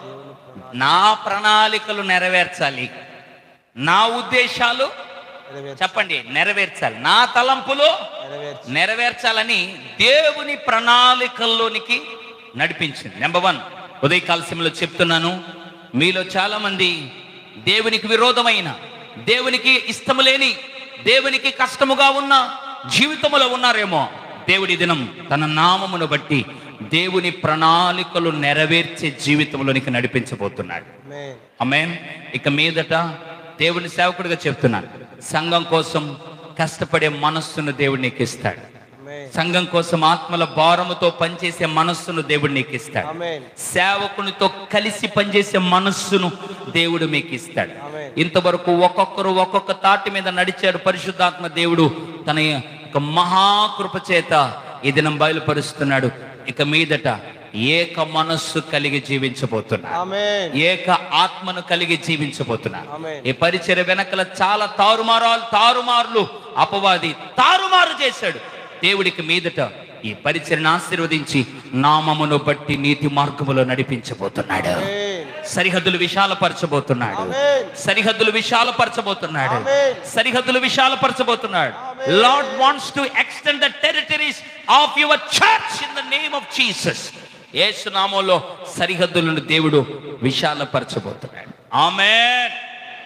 నా ప్రణాళికలు నెరవేర్చాలి నా ఉద్దేశాలు నెరవేర్చు. చెప్పండి నెరవేర్చాలి నా తలంపులు నెరవేర్చు. నెరవేర్చాలని దేవుని ప్రణాళికల్లోనికి నడిపించింది నెంబర్ వన్ ఉదయకాల సమయంలో చెప్తున్నాను మీలో చాలా మంది దేవునికి విరోధమైన దేవునికి ఇష్టము లేని దేవునికి కష్టముగా ఉన్న జీవితములో ఉన్నారేమో దేవుడి దినం తన నామమును బట్టి దేవుని ప్రణాళికలు నెరవేర్చే జీవితంలోనికి నడిపించబోతున్నాడు ఆమేన్. అమేన్ ఇక మీదట దేవుని సేవకుడిగా చెప్తున్నాను సంఘం కోసం కష్టపడే మనస్సును దేవుడు నీకు ఇస్తాడు ఆమేన్. సంఘం కోసం ఆత్మల భారముతో పనిచేసే మనస్సును దేవుడు నీకు ఇస్తాడు ఆమేన్. సేవకునితో కలిసి పనిచేసే మనస్సును దేవుడు మీకు ఇస్తాడు ఆమేన్. ఇంతవరకు ఒక్కొక్కరు ఒక్కొక్క తాటి మీద నడిచాడు పరిశుద్ధాత్మ దేవుడు తన యొక్క మహాకృప చేత ఈ దినం బయలుపరుస్తున్నాడు ఇక మీదట ఏక మనస్సు కలిగి జీవించబోతున్నాడు ఆమేన్. ఏక ఆత్మను కలిగి జీవించబోతున్నాడు ఆమేన్. ఈ పరిచయ వెనకల చాలా తారుమారాలు తారుమార్లు అపవాది తారుమారు చేశాడు దేవుడికి మీదట ఈ పరిచయను ఆశీర్వదించి నామమును బట్టి నీతి మార్గములో నడిపించబోతున్నాడు ఆమేన్. సరిహద్దులు విశాలపరచబోతున్నాడు ఆమేన్. సరిహద్దులు విశాలపరచబోతున్నాడు ఆమేన్. సరిహద్దులు విశాలపరచబోతున్నాడు ఆమేన్. Lord wants to extend the territories of your church in the name of Jesus Yesu నామంలో సరిహద్దులను దేవుడు విశాలపరచబోతున్నాడు ఆమేన్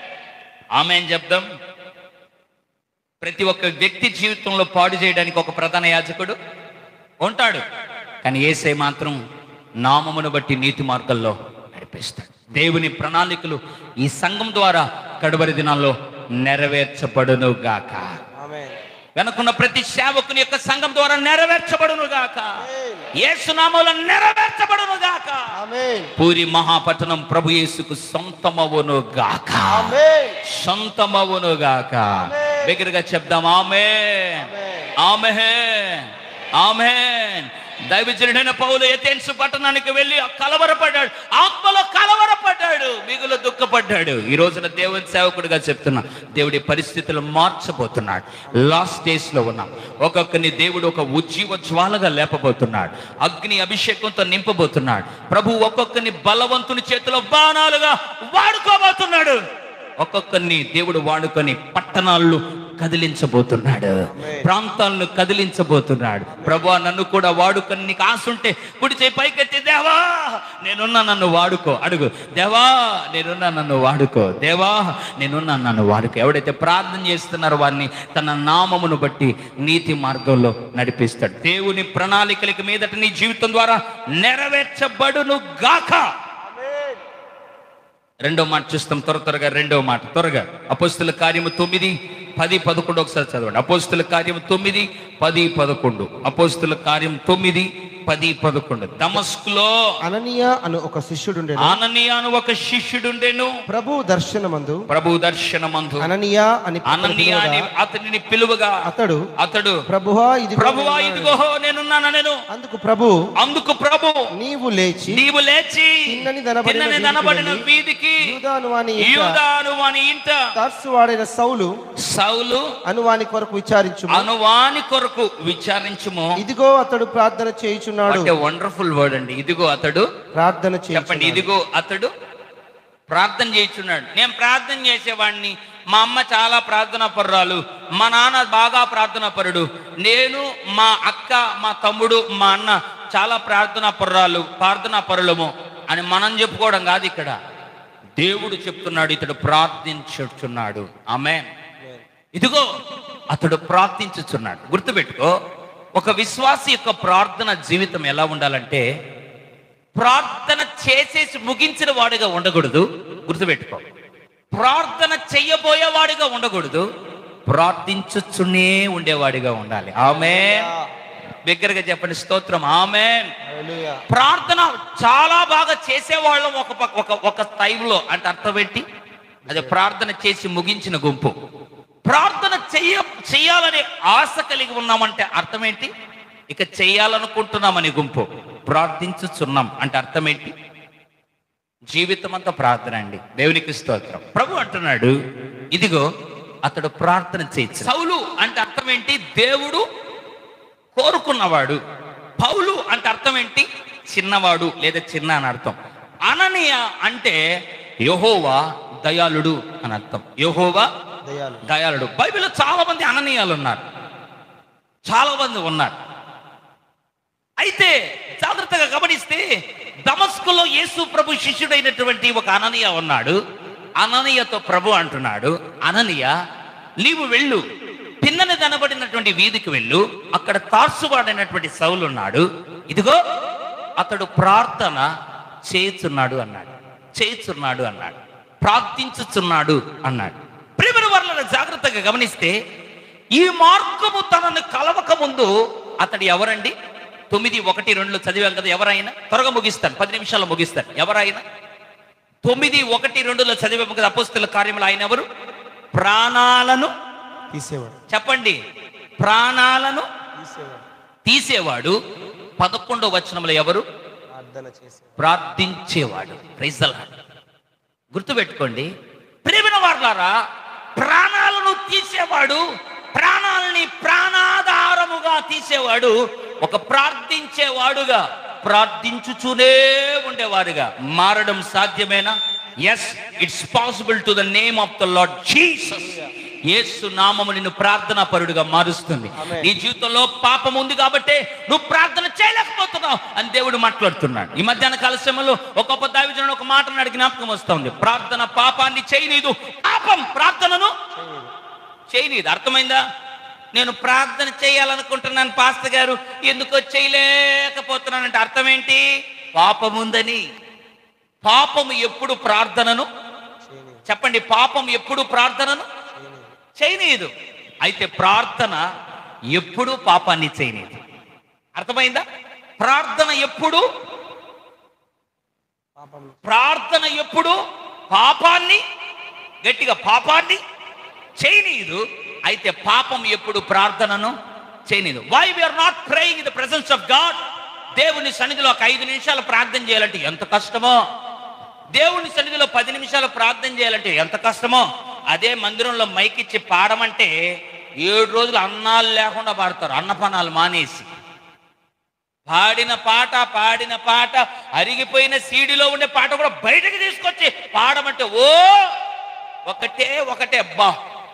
ఆమెన్ చెప్దాం ప్రతి ఒక్క వ్యక్తి జీవితంలో పాడు చేయడానికి ఒక ప్రధాన యాజకుడు ఉంటాడు కానీ ఏసై మాత్రం నామమును బట్టి నీతి మార్గంలో నడిపిస్తాడు దేవుని ప్రణాళికలు ఈ సంఘం ద్వారా కడవరి దినాల్లో నెరవేర్చబడును గాక ఆమేన్ వెనుకున్న ప్రతి సేవకుని యొక్క సంఘం ద్వారా నెరవేర్చబడును గాక ఏసునామంలో నెరవేర్చబడును గాక ఆమేన్ పూరి మహాపట్టణం ప్రభు యేసుకు సొంతమవును గాక ఆమేన్ సొంతమవును గాక దగ్గరగా చెప్దాం ఆమె ఆమె ఆమె దైవజనుడైన పౌలు ఎతెన్సు పట్టణానికి వెళ్ళి కలవరపడ్డాడు ఆత్మలో కలవరపడ్డాడు మిగులు దుఃఖపడ్డాడు ఈ రోజున దేవుని సేవకుడిగా చెప్తున్నా దేవుడి పరిస్థితులు మార్చబోతున్నాడు లాస్ట్ డేస్ లో ఉన్నాం ఒక్కొక్కరిని దేవుడు ఒక ఉజ్జీవ జ్వాలగా లేపబోతున్నాడు అగ్ని అభిషేకంతో నింపబోతున్నాడు ప్రభు ఒక్కొక్కరిని బలవంతుని చేతిలో బాణాలుగా వాడుకోబోతున్నాడు ఒక్కొక్కరిని దేవుడు వాడుకొని పట్టణాలను కదిలించబోతున్నాడు ప్రాంతాలను కదిలించబోతున్నాడు ప్రభు నన్ను కూడా వాడుకొని నీకు ఆశ ఉంటే కుడి చేయి పైకెత్తి దేవా నేనున్నా నన్ను వాడుకో అడుగు దేవా నేనున్నా నన్ను వాడుకో దేవా నేనున్నా నన్ను వాడుకో ఎవడైతే ప్రార్థన చేస్తున్నారో వారిని తన నామమును బట్టి నీతి మార్గంలో నడిపిస్తాడు దేవుని ప్రణాళికలకి మీదట నీ జీవితం ద్వారా నెరవేర్చబడును గాక రెండో మాట చూస్తాం త్వర త్వరగా రెండో మాట త్వరగా అపోస్తుల కార్యము తొమ్మిది పది పదకొండు ఒకసారి చదవండి అపోస్తుల కార్యము తొమ్మిది పది పదకొండు అపోస్తుల కార్యం తొమ్మిది పది పదకొండు దమస్కులో అననీయ అను ఒక శిష్యుడుండెను ఆననీయ అని ఒక శిష్యుడుండెను ప్రభు దర్శనమందు ప్రభు దర్శనమందు అననీయ అని అననీయ అని అతనిని పిలువగా అతడు అతడు ప్రభువా ఇది ప్రభువా ఇదిగో నేనున్నాను నేను అందుకు ప్రభు అందుకు ప్రభు నీవు లేచి నీవు లేచి తిన్నని దనబడిన తిన్నని వీధికి దనబడిన వెళ్ళి వీధికి యూదాను వాని ఇంట యూదాను వాని ఇంట తర్సు వాడైన సౌలు సౌలు అను వాని కొరకు విచారించు అనువాని కొరకు విచారించుము ఇదిగో అతడు ప్రార్థన చేయుచున్నాడు అంటే వండర్ఫుల్ వర్డ్ అండి ఇదిగో అతడు ప్రార్థన చెప్పండి చేయుచున్నాడు ఇదిగో అతడు ప్రార్థన చేయించున్నాడు నేను ప్రార్థన చేసేవాడిని మా అమ్మ చాలా ప్రార్థనా పరురాలు మా నాన్న బాగా ప్రార్థనా పరుడు నేను మా అక్క మా తమ్ముడు మా అన్న చాలా ప్రార్థనా పరురాలు ప్రార్థనా పరులము అని మనం చెప్పుకోవడం కాదు ఇక్కడ దేవుడు చెప్తున్నాడు ఇతడు ప్రార్థించుచున్నాడు ఆమె ఇదిగో అతడు ప్రార్థించుచున్నాడు గుర్తుపెట్టుకో ఒక విశ్వాసి యొక్క ప్రార్థన జీవితం ఎలా ఉండాలంటే ప్రార్థన చేసేసి ముగించిన వాడిగా ఉండకూడదు గుర్తుపెట్టుకో ప్రార్థన చెయ్యబోయేవాడిగా ఉండకూడదు ప్రార్థించుచునే ఉండేవాడిగా ఉండాలి ఆమె దగ్గరగా చెప్పండి స్తోత్రం ఆమె హల్లెలూయా. ప్రార్థన చాలా బాగా చేసేవాళ్ళం ఒక పక్క- ఒక ఒక టైంలో అంటే అర్థం ఏంటి అదే ప్రార్థన చేసి ముగించిన గుంపు ప్రార్థన చెయ్య చెయ్యాలనే ఆశ కలిగి ఉన్నామంటే అర్థం ఏంటి ఇక చెయ్యాలనుకుంటున్నామని గుంపు ప్రార్థించుచున్నాం అంటే అర్థం ఏంటి జీవితం అంతా ప్రార్థన అండి దేవునికి స్తోత్రం ప్రభు అంటున్నాడు ఇదిగో అతడు ప్రార్థన చేయొచ్చు సౌలు అంటే అర్థం ఏంటి దేవుడు కోరుకున్నవాడు పౌలు అంటే అర్థం ఏంటి చిన్నవాడు లేదా చిన్న అని అర్థం అననీయ అంటే యహోవా దయాళుడు అని అర్థం యహోవా దయాలు దయాళుడు బైబిల్లో చాలా మంది అననీయాలు ఉన్నారు చాలా మంది ఉన్నారు అయితే జాగ్రత్తగా గమనిస్తే దమస్కులో యేసు ప్రభు శిష్యుడైనటువంటి ఒక అననీయ ఉన్నాడు అననీయతో ప్రభు అంటున్నాడు అననీయ నీవు వెళ్ళు పిన్నని దనబడినటువంటి వీధికి వెళ్ళు అక్కడ తార్సువాడైనటువంటి సౌలు ఉన్నాడు ఇదిగో అతడు ప్రార్థన చేయుచున్నాడు అన్నాడు చేయుచున్నాడు అన్నాడు ప్రార్థించుచున్నాడు అన్నాడు ప్రేమల వాళ్ళని జాగ్రత్తగా గమనిస్తే ఈ మార్గము తనను కలవక ముందు అతడు ఎవరండి తొమ్మిది ఒకటి రెండులో చదివాం కదా ఎవరైనా త్వరగా ముగిస్తాను పది నిమిషాల్లో ముగిస్తాను ఎవరైనా తొమ్మిది ఒకటి రెండులో చదివాము కదా అపోస్తుల కార్యములు ఆయన ఎవరు ప్రాణాలను తీసేవాడు చెప్పండి ప్రాణాలను తీసేవాడు తీసేవాడు పదకొండో వచనంలో ఎవరు ప్రార్థన చేసేవాడు ప్రార్థించేవాడు ప్రైజ్ ద లార్డ్. గుర్తుపెట్టుకోండి ప్రేమిన వారులారా ప్రాణాలను తీసేవాడు ప్రాణాలని ప్రాణాధారముగా తీసేవాడు ఒక ప్రార్థించేవాడుగా ప్రార్థించుచూనే ఉండేవారుగా మారడం సాధ్యమేనా yes it's possible to the name of the Lord Jesus Yesu నామము నిన్ను ప్రార్థనా పరుడుగా మారుస్తుంది Amen. నీ జీవితంలో పాపం ఉంది కాబట్టి నువ్వు ప్రార్థన చేయలేకపోతున్నావు అని దేవుడు మాట్లాడుతున్నాడు ఈ మధ్యాహ్న కాల సమయంలో ఒక గొప్ప దావిజనుడు ఒక మాట నాడు జ్ఞాపకం వస్తా ఉంది ప్రార్థన పాపాన్ని చేయనీదు పాపం ప్రార్థనను చేయనీదు అర్థమైందా నేను ప్రార్థన చేయాలనుకుంటున్నాను పాస్టర్ గారు ఎందుకో చేయలేకపోతున్నానంటే అర్థం ఏంటి పాపం ఉందని పాపము ఎప్పుడు ప్రార్థనను చేయని చెప్పండి పాపం ఎప్పుడు ప్రార్థనను చేయని చేయనీయదు అయితే ప్రార్థన ఎప్పుడు పాపాన్ని చేయనీయదు అర్థమైందా ప్రార్థన ఎప్పుడు పాపంలో ప్రార్థన ఎప్పుడు పాపాన్ని గట్టిగా పాపాన్ని చేయనీయదు అయితే పాపం ఎప్పుడు ప్రార్థనను చేయనీయదు why we're not praying in the presence of God దేవుని సన్నిధిలో ఒక ఐదు నిమిషాలు ప్రార్థన చేయాలంటే ఎంత కష్టమో దేవుని సన్నిధిలో పది నిమిషాలు ప్రార్థన చేయాలంటే ఎంత కష్టమో అదే మందిరంలో మైకిచ్చి పాడమంటే ఏడు రోజులు అన్నాలు లేకుండా పాడతారు అన్నపానాలు మానేసి పాడిన పాట పాడిన పాట అరిగిపోయిన సీడీలో ఉండే పాట కూడా బయటకు తీసుకొచ్చి పాడమంటే ఓ ఒకటే ఒకటే అబ్బా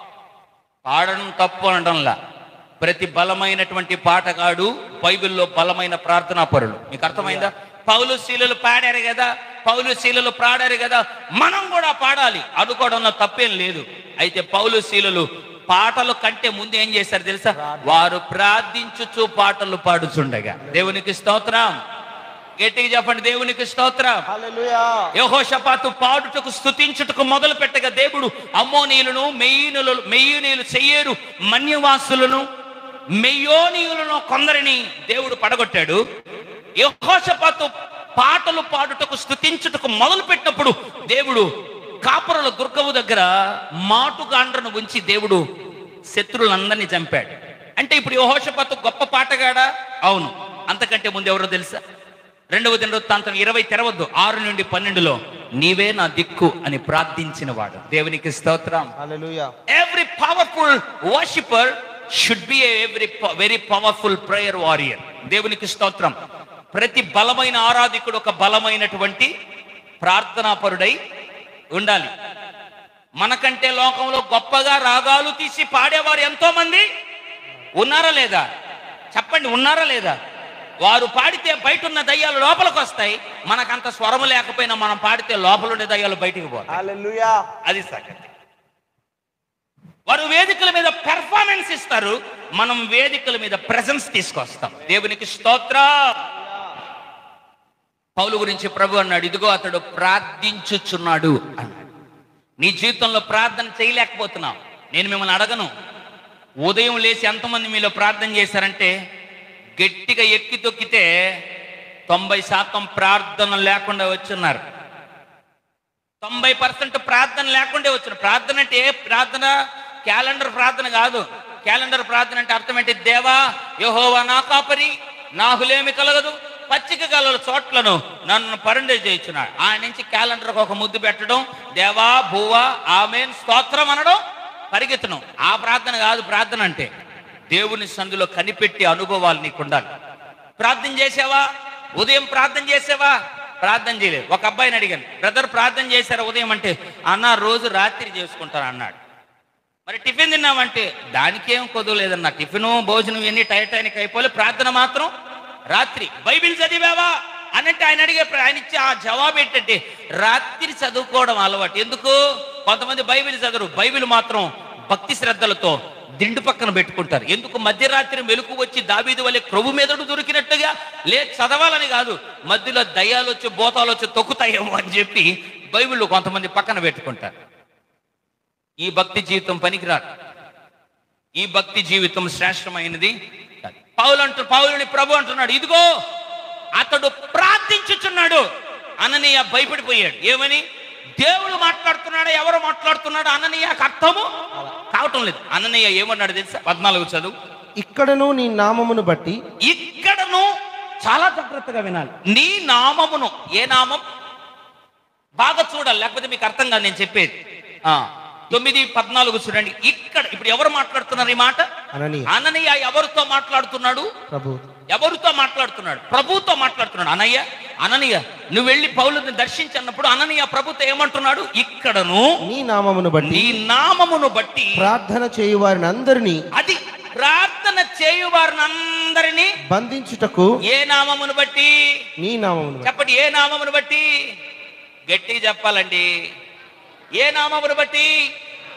పాడడం తప్పు అనడంలా ప్రతి బలమైనటువంటి పాటగాడు బైబిల్లో బలమైన ప్రార్థనా పరులు మీకు అర్థమైందా పౌలు శీలలు పాడారు కదా పౌలు శీలలు పాడారు కదా మనం కూడా పాడాలి అనుకోవడంలో తప్పేం లేదు అయితే పౌలు శీలలు పాటలు కంటే ముందు ఏం చేశారు తెలుసా వారు ప్రార్థించుచు పాటలు పాడుచుండగా దేవునికి స్తోత్రం గట్టిగా చెప్పండి దేవునికి స్తోత్రం హల్లెలూయా యహోషపాతు పాడుటకు స్తుతించుటకు మొదలు పెట్టగా దేవుడు అమ్మోనీయులను మెయ్యూనులు మెయ్యూనీయులు చెయ్యేరు మన్యవాసులను మెయ్యోనీయులను కొందరిని దేవుడు పడగొట్టాడు యహోషపాతు పాటలు పాడుటకు స్తుతించుటకు మొదలు పెట్టినప్పుడు దేవుడు కాపురల దుర్గవు దగ్గర మాటుగాండ్రను ఉంచి దేవుడు శత్రువులందరినీ చంపాడు అంటే ఇప్పుడు యహోషపాతు గొప్ప పాటగాడా అవును అంతకంటే ముందు ఎవరో తెలుసా రెండవ దినవృత్తాంతం ఇరవై తెరవద్దు ఆరు నుండి పన్నెండులో నీవే నా దిక్కు అని ప్రార్థించిన వాడు దేవునికి స్తోత్రం హల్లెలూయా every powerful worshipper should be every very powerful prayer warrior దేవునికి స్తోత్రం ప్రతి బలమైన ఆరాధికుడు ఒక బలమైనటువంటి ప్రార్థనాపరుడై ఉండాలి మనకంటే లోకంలో గొప్పగా రాగాలు తీసి పాడేవారు ఎంతో మంది ఉన్నారా లేదా చెప్పండి ఉన్నారా లేదా వారు పాడితే బయట ఉన్న దయ్యాలు లోపలికి వస్తాయి మనకంత స్వరము లేకపోయినా మనం పాడితే లోపల ఉండే దయ్యాలు బయటికి పోతాయి హల్లెలూయా అది సంగతి వారు వేదికల మీద పెర్ఫార్మెన్స్ ఇస్తారు మనం వేదికల మీద ప్రెజెన్స్ తీసుకొస్తాం దేవునికి స్తోత్ర పౌలు గురించి ప్రభు అన్నాడు ఇదిగో అతడు ప్రార్థించుచున్నాడు అన్నాడు నీ జీవితంలో ప్రార్థన చేయలేకపోతున్నావు నేను మిమ్మల్ని అడగను ఉదయం లేచి ఎంతమంది మీలో ప్రార్థన చేశారంటే గట్టిగా ఎక్కి తొక్కితే తొంభై శాతం ప్రార్థన లేకుండా వచ్చున్నారు తొంభై పర్సెంట్ ప్రార్థన లేకుండే వచ్చిన ప్రార్థన అంటే ఏ ప్రార్థన క్యాలెండర్ ప్రార్థన కాదు క్యాలెండర్ ప్రార్థన అంటే అర్థం ఏంటి దేవా యహోవా నా కాపరి నాకులేమి కలగదు పచ్చిక కలల చోట్లను నన్ను పరుండే చేయించున్నాడు ఆ నుంచి క్యాలెండర్కి ఒక ముద్దు పెట్టడం దేవా భూవా ఆమెన్ స్తోత్రం అనడం పరిగెత్తడం ఆ ప్రార్థన కాదు ప్రార్థన అంటే దేవుని సందులో కనిపెట్టి అనుభవాలు నీకు ఉండాలి ప్రార్థన చేసావా ఉదయం ప్రార్థన చేసావా ప్రార్థన చేయలేదు ఒక అబ్బాయిని అడిగాను బ్రదర్ ప్రార్థన చేశారా ఉదయం అంటే అన్న రోజు రాత్రి చేసుకుంటాను అన్నాడు మరి టిఫిన్ తిన్నామంటే దానికేం కొదవలేదన్న టిఫిన్ భోజనం ఇవన్నీ టైటానికి అయిపోలే ప్రార్థన మాత్రం రాత్రి బైబిల్ చదివావా అనంటే ఆయన అడిగే ప్ర- ఆయన ఇచ్చే ఆ జవాబు ఏంటంటే రాత్రి చదువుకోవడం అలవాటు ఎందుకు కొంతమంది బైబిల్ చదవరు బైబిల్ మాత్రం భక్తి శ్రద్ధలతో దిండు పక్కన పెట్టుకుంటారు ఎందుకు మధ్యరాత్రి మెలకు వచ్చి దావీదు వల్లే క్రొవ్వు మీదడు దొరికినట్టుగా లే చదవాలని కాదు మధ్యలో దయ్యాలు వచ్చి భూతాలు వచ్చి తొక్కుతాయేమో అని చెప్పి బైబిల్ కొంతమంది పక్కన పెట్టుకుంటారు ఈ భక్తి జీవితం పనికిరాదు ఈ భక్తి జీవితం శ్రేష్టమైనది కాదు. పౌలు అంటు పౌలుని ప్రభు అంటున్నాడు ఇదిగో అతడు ప్రార్థించుచున్నాడు అననీయ భయపడిపోయాడు ఏమని దేవుడు మాట్లాడుతున్నాడు ఎవరు మాట్లాడుతున్నాడు అననీయకు అర్థము కావటం లేదు అననీయ ఏమన్నాడు తెలుసా పద్నాలుగు చదువు ఇక్కడను నీ నామమును బట్టి ఇక్కడను చాలా జాగ్రత్తగా వినాలి నీ నామమును ఏ నామం బాగా చూడాలి లేకపోతే మీకు అర్థం కాదు నేను చెప్పేది ఆ, తొమ్మిది పద్నాలుగు చూడండి ఇక్కడ ఇప్పుడు ఎవరు మాట్లాడుతున్నారు ఈ మాట అననీయ అననయ్య ఎవరితో మాట్లాడుతున్నాడు ప్రభు ఎవరితో మాట్లాడుతున్నాడు ప్రభుతో మాట్లాడుతున్నాడు అనయ్య అననీయ నువ్వు వెళ్ళి పౌలుని దర్శించన్నప్పుడు అననీయ ప్రభుతో ఏమంటున్నాడు ఇక్కడను నీ నామమును బట్టి నీ నామమును బట్టి ప్రార్థన చేయు వారిని అందరినీ అది ప్రార్థన చేయు వారిని అందరినీ బంధించుటకు ఏ నామమును బట్టి నీ నామమును బట్టి చెప్పండి ఏ నామమును బట్టి గట్టిగా చెప్పాలండి ఏ నామమును బట్టి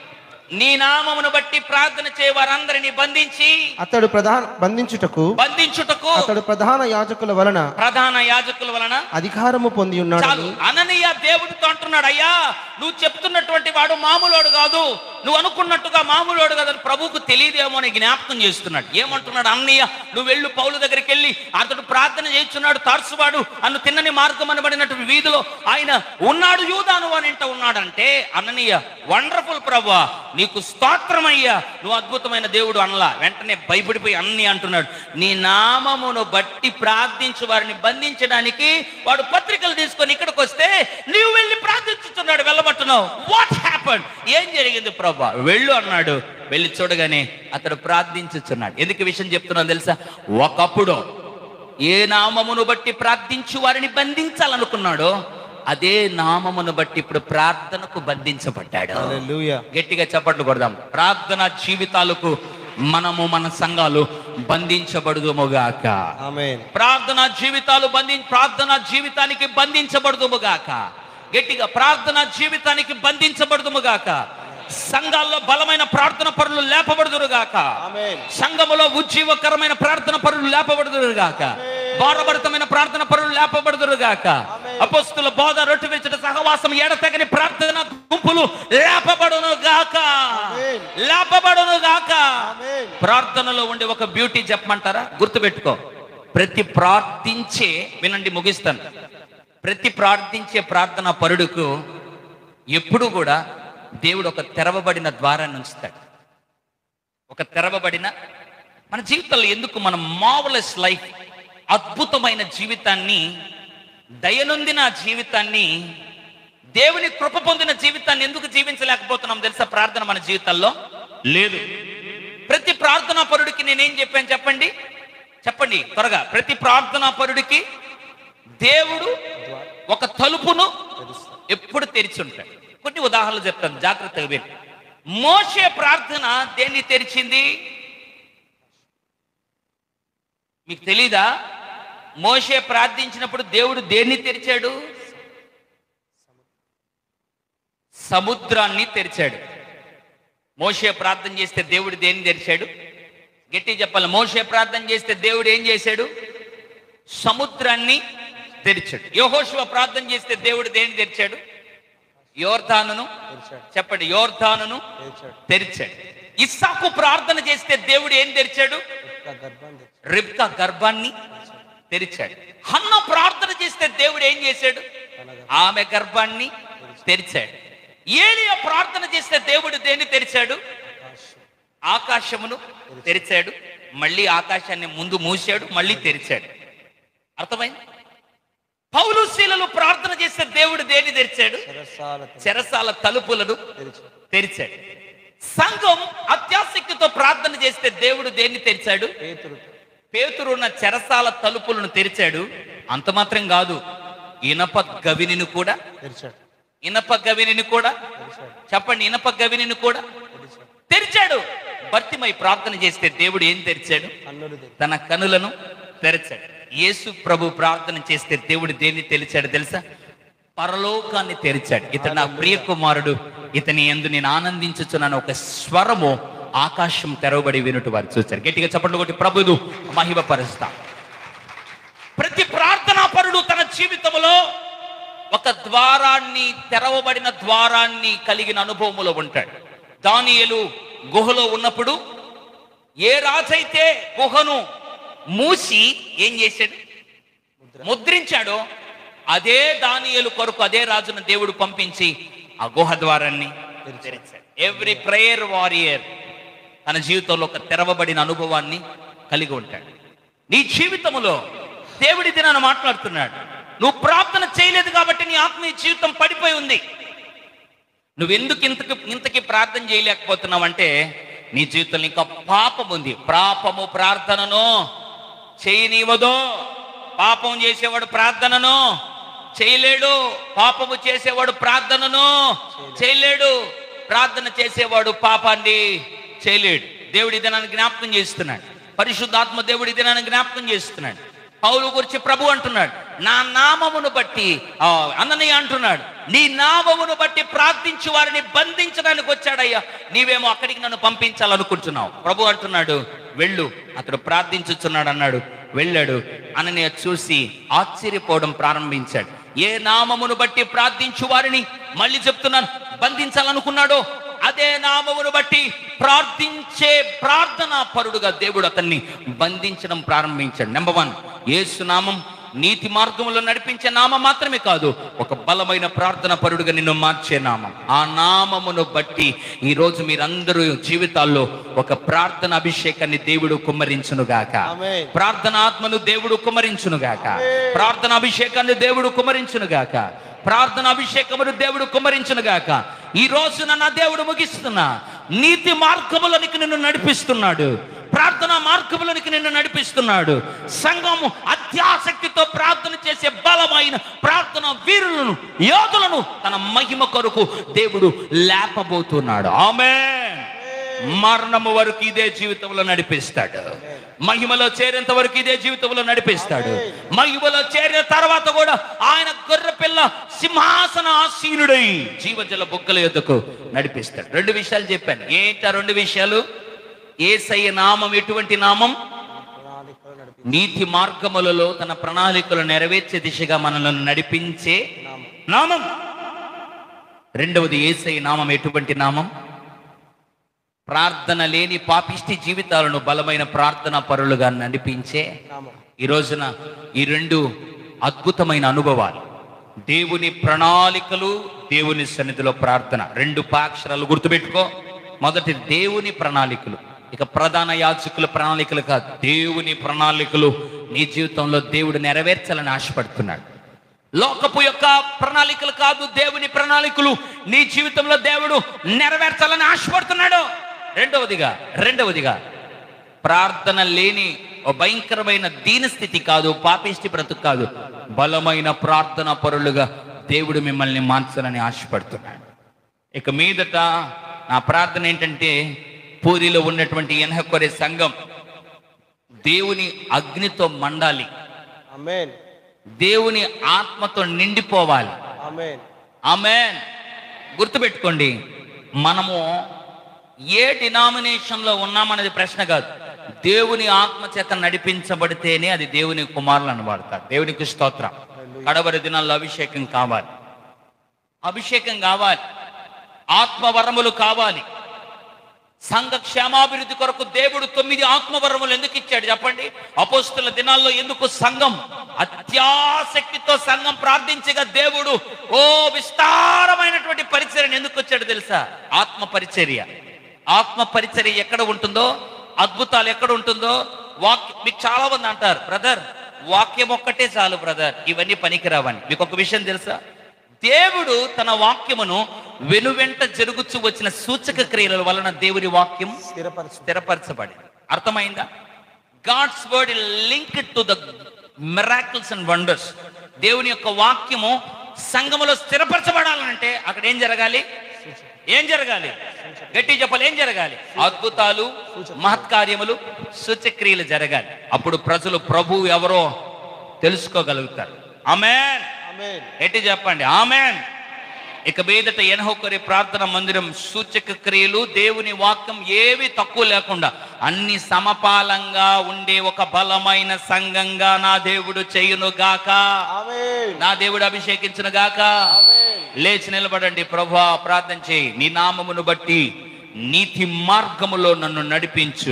నీ నామమును బట్టి ప్రార్థన చేయ వారందరిని బంధించి అతడు ప్రధాన బంధించుటకు బంధించుటకు అతడు ప్రధాన యాజకుల వలన ప్రధాన యాజకుల వలన అధికారము పొంది చాలు ఉన్నాడని అననీయ దేవుడితో అంటున్నాడు అయ్యా నువ్వు చెప్తున్నటువంటి వాడు మామూలోడు కాదు నువ్వు అనుకున్నట్టుగా మామూలోడు కాదు అని ప్రభువుకు తెలియదేమో అని జ్ఞాపకం చేస్తున్నాడు ఏమంటున్నాడు అన్నయ్య నువ్వు వెళ్ళు పౌలు దగ్గరికి వెళ్ళి అతడు ప్రార్థన చేస్తున్నాడు తార్సువాడు అన్ను తిన్నని మార్గం అనబడినటువంటి వీధిలో ఆయన ఉన్నాడు యూదాను అని ఇంట ఉన్నాడంటే అన్ననీయ వండర్ఫుల్ ప్రభు నీకు స్తోత్రమయ్యా నువ్వు అద్భుతమైన దేవుడు అనలా వెంటనే భయపడిపోయి అన్ని అంటున్నాడు నీ నామమును బట్టి ప్రార్థించు వారిని బంధించడానికి వాడు పత్రికలు తీసుకొని ఇక్కడికి వస్తే నీవు వెళ్ళి ప్రార్థించుతున్నాడు వెళ్ళమంటున్నావు వాట్ హ్యాపన్ ఏం జరిగింది ప్రభా వెళ్ళు అన్నాడు వెళ్ళి చూడగానే అతడు ప్రార్థించుచున్నాడు ఎందుకు ఈ విషయం చెప్తున్నాను తెలుసా ఒకప్పుడు ఏ నామమును బట్టి ప్రార్థించు వారిని బంధించాలనుకున్నాడో అదే నామమును బట్టి ఇప్పుడు ప్రార్థనకు బంధించబడ్డాడు హల్లెలూయా గట్టిగా చప్పట్లు కొడదాం ప్రార్థన జీవితాలకు మనము మన సంఘాలు బంధించబడుదుముగాక ఆమేన్ ప్రార్థన జీవితాలు బంధి ప్రార్థన జీవితానికి బంధించబడుదుముగాక గట్టిగా ప్రార్థన జీవితానికి బంధించబడుదుముగాక సంఘాల్లో బలమైన ప్రార్థన పరులు లేపబడుదురుగాక ఆమేన్ సంఘములో ఉజ్జీవకరమైన ప్రార్థన పరులు లేపబడుదురుగాక భారభరితమైన ప్రార్థన పరులు లేపబడుదురుగాక అపస్తుల బోధ రొట్టె విరిచిన సహవాసం ఎడతెగని ప్రార్థన గుంపులు లేపబడును గాక ఆమేన్. లేపబడును గాక ఆమేన్ ప్రార్థనలో ఉండే ఒక బ్యూటీ చెప్పమంటారా గుర్తుపెట్టుకో ప్రతి ప్రార్థించే వినండి ముగిస్తాను ప్రతి ప్రార్థించే ప్రార్థన పరుడుకు ఎప్పుడు కూడా దేవుడు ఒక తెరవబడిన ద్వారాన్ని ఉంచుతాడు ఒక తెరవబడిన మన జీవితంలో ఎందుకు మన మావలెస్ లైఫ్ అద్భుతమైన జీవితాన్ని దయనొందిన జీవితాన్ని దేవుని కృప పొందిన జీవితాన్ని ఎందుకు జీవించలేకపోతున్నాం తెలుసా ప్రార్థన మన జీవితాల్లో లేదు ప్రతి ప్రార్థనా పరుడికి నేనేం చెప్పాను చెప్పండి చెప్పండి త్వరగా ప్రతి ప్రార్థనా పరుడికి దేవుడు ఒక తలుపును ఎప్పుడు తెరిచి ఉంటాడు కొన్ని ఉదాహరణలు చెప్తాను జాగ్రత్తగా విను మోషే ప్రార్థన దేన్ని తెరిచింది మీకు తెలీదా మోషే ప్రార్థించినప్పుడు దేవుడు దేన్ని తెరిచాడు సముద్రాన్ని తెరిచాడు మోషే ప్రార్థన చేస్తే దేవుడు దేన్ని తెరిచాడు గట్టి చెప్పాలి మోషే ప్రార్థన చేస్తే దేవుడు ఏం చేశాడు సముద్రాన్ని తెరిచాడు యహోశివ ప్రార్థన చేస్తే దేవుడు దేన్ని తెరిచాడు యోర్ధానును తెరిచాడు చెప్పండి యోర్ధానును తెరిచాడు తెరిచాడు ఇస్సాకు ప్రార్థన చేస్తే దేవుడు ఏం తెరిచాడు యొక్క గర్భాన్ని తెరిచాడు. రిబ్కా గర్భాన్ని తెరిచాడు హన్న ప్రార్థన చేస్తే దేవుడు ఏం చేశాడు తన గర్భ- ఆమె గర్భాన్ని తెరిచాడు ఏలియా ప్రార్థన చేస్తే దేవుడు దేన్ని తెరిచాడు ఆకాశం. ఆకాశమును తెరిచాడు మళ్ళీ ఆకాశాన్ని ముందు మూసాడు మళ్ళీ తెరిచాడు అర్థమైంది పౌలు శీలలు ప్రార్థన చేస్తే దేవుడు దేన్ని తెరిచాడు చెరసాల తెర- చెరసాల తలుపులను తెరిచాడు తెరిచాడు సంఘం అత్యాసక్తితో ప్రార్థన చేస్తే దేవుడు దేన్ని తెరిచాడు పేతురు పేతురున్న చెరసాల తలుపులను తెరిచాడు అంత మాత్రం కాదు ఇనప గవినిని కూడా తెరిచాడు ఇనప గవినిని కూడా తెరిచాడు చెప్పండి ఇనప గవినిని కూడా తెరిచాడు తెరిచాడు భర్తిమై ప్రార్థన చేస్తే దేవుడు ఏం తెరిచాడు కన్నులు తెరి తన కనులను తెరిచాడు యేసు ప్రభు ప్రార్థన చేస్తే దేవుడు దేన్ని తెరిచాడు తెలుసా పరలోకాన్ని తెరిచాడు ఇతను నా ప్రియ కుమారుడు ఇతని ఎందు నేను ఆనందించుచున్నాను ఒక స్వరము ఆకాశం తెరవబడి వినుట వారు చూశారు గట్టిగా చప్పట్లు కొట్టి ప్రభుదు మహిమ పరుస్తా ప్రతి ప్రార్థనా పరుడు తన జీవితంలో ఒక ద్వారాన్ని తెరవబడిన ద్వారాన్ని కలిగిన అనుభవములో ఉంటాడు దానియలు గుహలో ఉన్నప్పుడు ఏ రాజైతే గుహను మూసి ఏం చేశాడు ముద్రించాడో అదే దానియలు కొరకు అదే రాజును దేవుడు పంపించి ఆ గుహ ద్వారాన్ని తెరిచాడు ఎవ్రీ ప్రేయర్ వారియర్ తన జీవితంలో ఒక తెరవబడిన అనుభవాన్ని కలిగి ఉంటాడు నీ జీవితంలో దేవుడి దినాన్ని మాట్లాడుతున్నాడు నువ్వు ప్రార్థన చేయలేదు కాబట్టి నీ ఆత్మీయ జీవితం పడిపోయి ఉంది నువ్వెందుకు ఇంతకి ఇంతకి ప్రార్థన చేయలేకపోతున్నావు అంటే నీ జీవితంలో ఇంకా పాపం ఉంది పాపము ప్రార్థనను చేయనివ్వదు పాపం చేసేవాడు ప్రార్థనను చేయలేడు పాపము చేసేవాడు ప్రార్థనను చేయలేడు ప్రార్థన చేసేవాడు పాపాన్ని చేయలేడు దేవుడి దినాన్ని జ్ఞాపకం చేస్తున్నాడు పరిశుద్ధాత్మ దేవుడి దినాన్ని జ్ఞాపకం చేస్తున్నాడు పౌలు గురించి ప్రభు అంటున్నాడు నా నామమును బట్టి ఆ, అననీయ అంటున్నాడు నీ నామమును బట్టి ప్రార్థించి వారిని బంధించడానికి వచ్చాడయ్యా నీవేమో అక్కడికి నన్ను పంపించాలనుకుంటున్నావు ప్రభు అంటున్నాడు వెళ్ళు అతడు ప్రార్థించుచున్నాడు అన్నాడు వెళ్ళాడు అననీయ చూసి ఆశ్చర్యపోవడం ప్రారంభించాడు ఏ నామమును బట్టి ప్రార్థించు వారిని మళ్ళీ చెప్తున్నాను బంధించాలనుకున్నాడో అదే నామమును బట్టి ప్రార్థించే ప్రార్థన పరుడుగా దేవుడు అతన్ని బంధించడం ప్రారంభించాడు నెంబర్ వన్ యేసు నామం నీతి మార్గంలో నడిపించే నామం మాత్రమే కాదు ఒక బలమైన ప్రార్థన పరుడుగా నిన్ను మార్చే నామం ఆ నామమును బట్టి ఈ రోజు మీరందరూ జీవితాల్లో ఒక ప్రార్థన అభిషేకాన్ని దేవుడు కుమ్మరించునుగాక ఆమేన్. ప్రార్థన ఆత్మను దేవుడు కుమ్మరించునుగాక ప్రార్థన అభిషేకాన్ని దేవుడు కుమ్మరించునుగాక ప్రార్థన అభిషేకమును దేవుడు కుమ్మరించునుగాక ఈ రోజు నా దేవుడు ముగిస్తున్నా నీతి మార్గములోనికి నిన్ను నడిపిస్తున్నాడు ప్రార్థన మార్గములోనికి నిన్ను నడిపిస్తున్నాడు సంఘము అత్యాసక్తితో ప్రార్థన చేసే బలమైన ప్రార్థన వీరులను యోధులను తన మహిమ కొరకు దేవుడు లేపబోతున్నాడు ఆమె మరణము వరకు ఇదే జీవితంలో నడిపిస్తాడు మహిమలో చేరేంత వరకు ఇదే జీవితంలో నడిపిస్తాడు మహిమలో చేరిన తర్వాత కూడా ఆయన గొర్రె పిల్ల సింహాసన ఆసీనుడై జీవజల బుక్కల యొద్దకు నడిపిస్తాడు రెండు విషయాలు చెప్పాను ఏంటా రెండు విషయాలు ఏసయ్య నామం ఎటువంటి నామం ప్రణాళికలో నడిపి నీతి మార్గములలో తన ప్రణాళికలు నెరవేర్చే దిశగా మనల్ని నడిపించే నామం నామం రెండవది ఏసై నామం ఎటువంటి నామం ప్రార్థన లేని పాపిష్టి జీవితాలను బలమైన ప్రార్థన పరులుగా నడిపించే నామం ఈ రోజున ఈ రెండు అద్భుతమైన అనుభవాలు దేవుని ప్రణాళికలు దేవుని సన్నిధిలో ప్రార్థన రెండు పాక్షరాలు గుర్తుపెట్టుకో మొదటి దేవుని ప్రణాళికలు ఇక ప్రధాన యాజకుల ప్రణాళికలు కాదు దేవుని ప్రణాళికలు నీ జీవితంలో దేవుడు నెరవేర్చాలని ఆశపడుతున్నాడు లోకపు యొక్క ప్రణాళికలు కాదు దేవుని ప్రణాళికలు నీ జీవితంలో దేవుడు నెరవేర్చాలని ఆశపడుతున్నాడు రెండవదిగా రెండవదిగా ప్రార్థన లేని ఓ భయంకరమైన దీనస్థితి కాదు పాపిష్టి బ్రతుకు కాదు బలమైన ప్రార్థన పరులుగా దేవుడు మిమ్మల్ని మార్చాలని ఆశపడుతున్నాడు ఇక మీదట నా ప్రార్థన ఏంటంటే పూరిలో ఉన్నటువంటి ఎనహకొరే సంఘం దేవుని అగ్నితో మండాలి ఆమేన్ దేవుని ఆత్మతో నిండిపోవాలి ఆమేన్ ఆమె గుర్తుపెట్టుకోండి మనము ఏ డినామినేషన్లో ఉన్నామనేది ప్రశ్న కాదు దేవుని ఆత్మ చేత నడిపించబడితేనే అది దేవుని కుమారులు అనబడతారు దేవునికి స్తోత్రం కడవరి దినాల్లో అభిషేకం కావాలి అభిషేకం కావాలి ఆత్మవరములు కావాలి సంఘ క్షేమాభివృద్ధి కొరకు దేవుడు తొమ్మిది ఆత్మవరములు ఎందుకు ఇచ్చాడు చెప్పండి అపోస్తుల దినాల్లో ఎందుకు సంఘం అత్యాసక్తితో సంఘం ప్రార్థించగా దేవుడు ఓ విస్తారమైనటువంటి పరిచర్యను ఎందుకు వచ్చాడు తెలుసా ఆత్మ పరిచర్య ఆత్మ పరిచర్య ఎక్కడ ఉంటుందో అద్భుతాలు ఎక్కడ ఉంటుందో వాక్ మీకు చాలా మంది అంటారు బ్రదర్ వాక్యం ఒక్కటే చాలు బ్రదర్ ఇవన్నీ పనికిరావని మీకు ఒక విషయం తెలుసా దేవుడు తన వాక్యమును వెనువెంట జరుగుచూ వచ్చిన సూచక క్రియల వలన దేవుని వాక్యం స్థిరపరచు స్థిరపరచబడింది అర్థమైందా God's word link to the miracles and wonders దేవుని యొక్క వాక్యము సంఘములో స్థిరపరచబడాలంటే అక్కడ ఏం జరగాలి ఏం జరగాలి గట్టి చెప్పాలి ఏం జరగాలి అద్భుతాలు మహత్కార్యములు సూచక్రియలు జరగాలి అప్పుడు ప్రజలు ప్రభు ఎవరో తెలుసుకోగలుగుతారు ఆమెన్ ఆమేన్ ఎట్టి చెప్పండి ఆమెన్ ఇక మీదట ఎనహొకరి ప్రార్థన మందిరం సూచక క్రియలు దేవుని వాక్యం ఏవి తక్కువ లేకుండా అన్ని సమపాలంగా ఉండే ఒక బలమైన సంఘంగా నా దేవుడు చేయును గాక ఆమేన్ నా దేవుడు అభిషేకించును గాక ఆమేన్ లేచి నిలబడండి ప్రభా ప్రార్థన చేయి నీ నామమును బట్టి నీతి మార్గములో నన్ను నడిపించు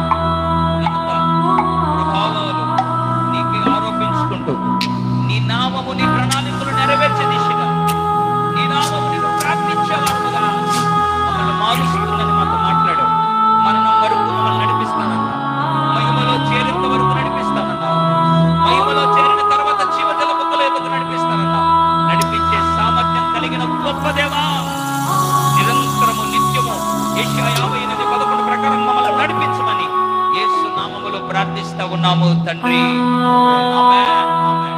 ఘనత, ప్రభావాలు నీకే ఆరోపించుకుంటూ నీ నామము నీ ప్రణాళికలు నెరవేర్చే దిశగా నీ నామము నేను ప్రార్థించేవారుగా మమ్మల్ని మారుస్తుందని మాతో మాట్లాడు మరణం వరకు మమ్మల్ని నడిపిస్తానన్నా మహిమలో చేరేంత వరకు నడిపిస్తానన్నా మహిమలో చేరిన తర్వాత జీవజల బుక్కల ఎదుగు నడిపిస్తానన్నా నడిపించే సామర్థ్యం కలిగిన గొప్ప దేవా నిరంతరము నిత్యము ఏషియా యాభై ఎనిమిది పదకొండు ప్రకారం మమ్మల్ని నడిపించమని యేసు నామములో ప్రార్థిస్తా ఉన్నాము తండ్రి ఆమేన్. ఆమేన్.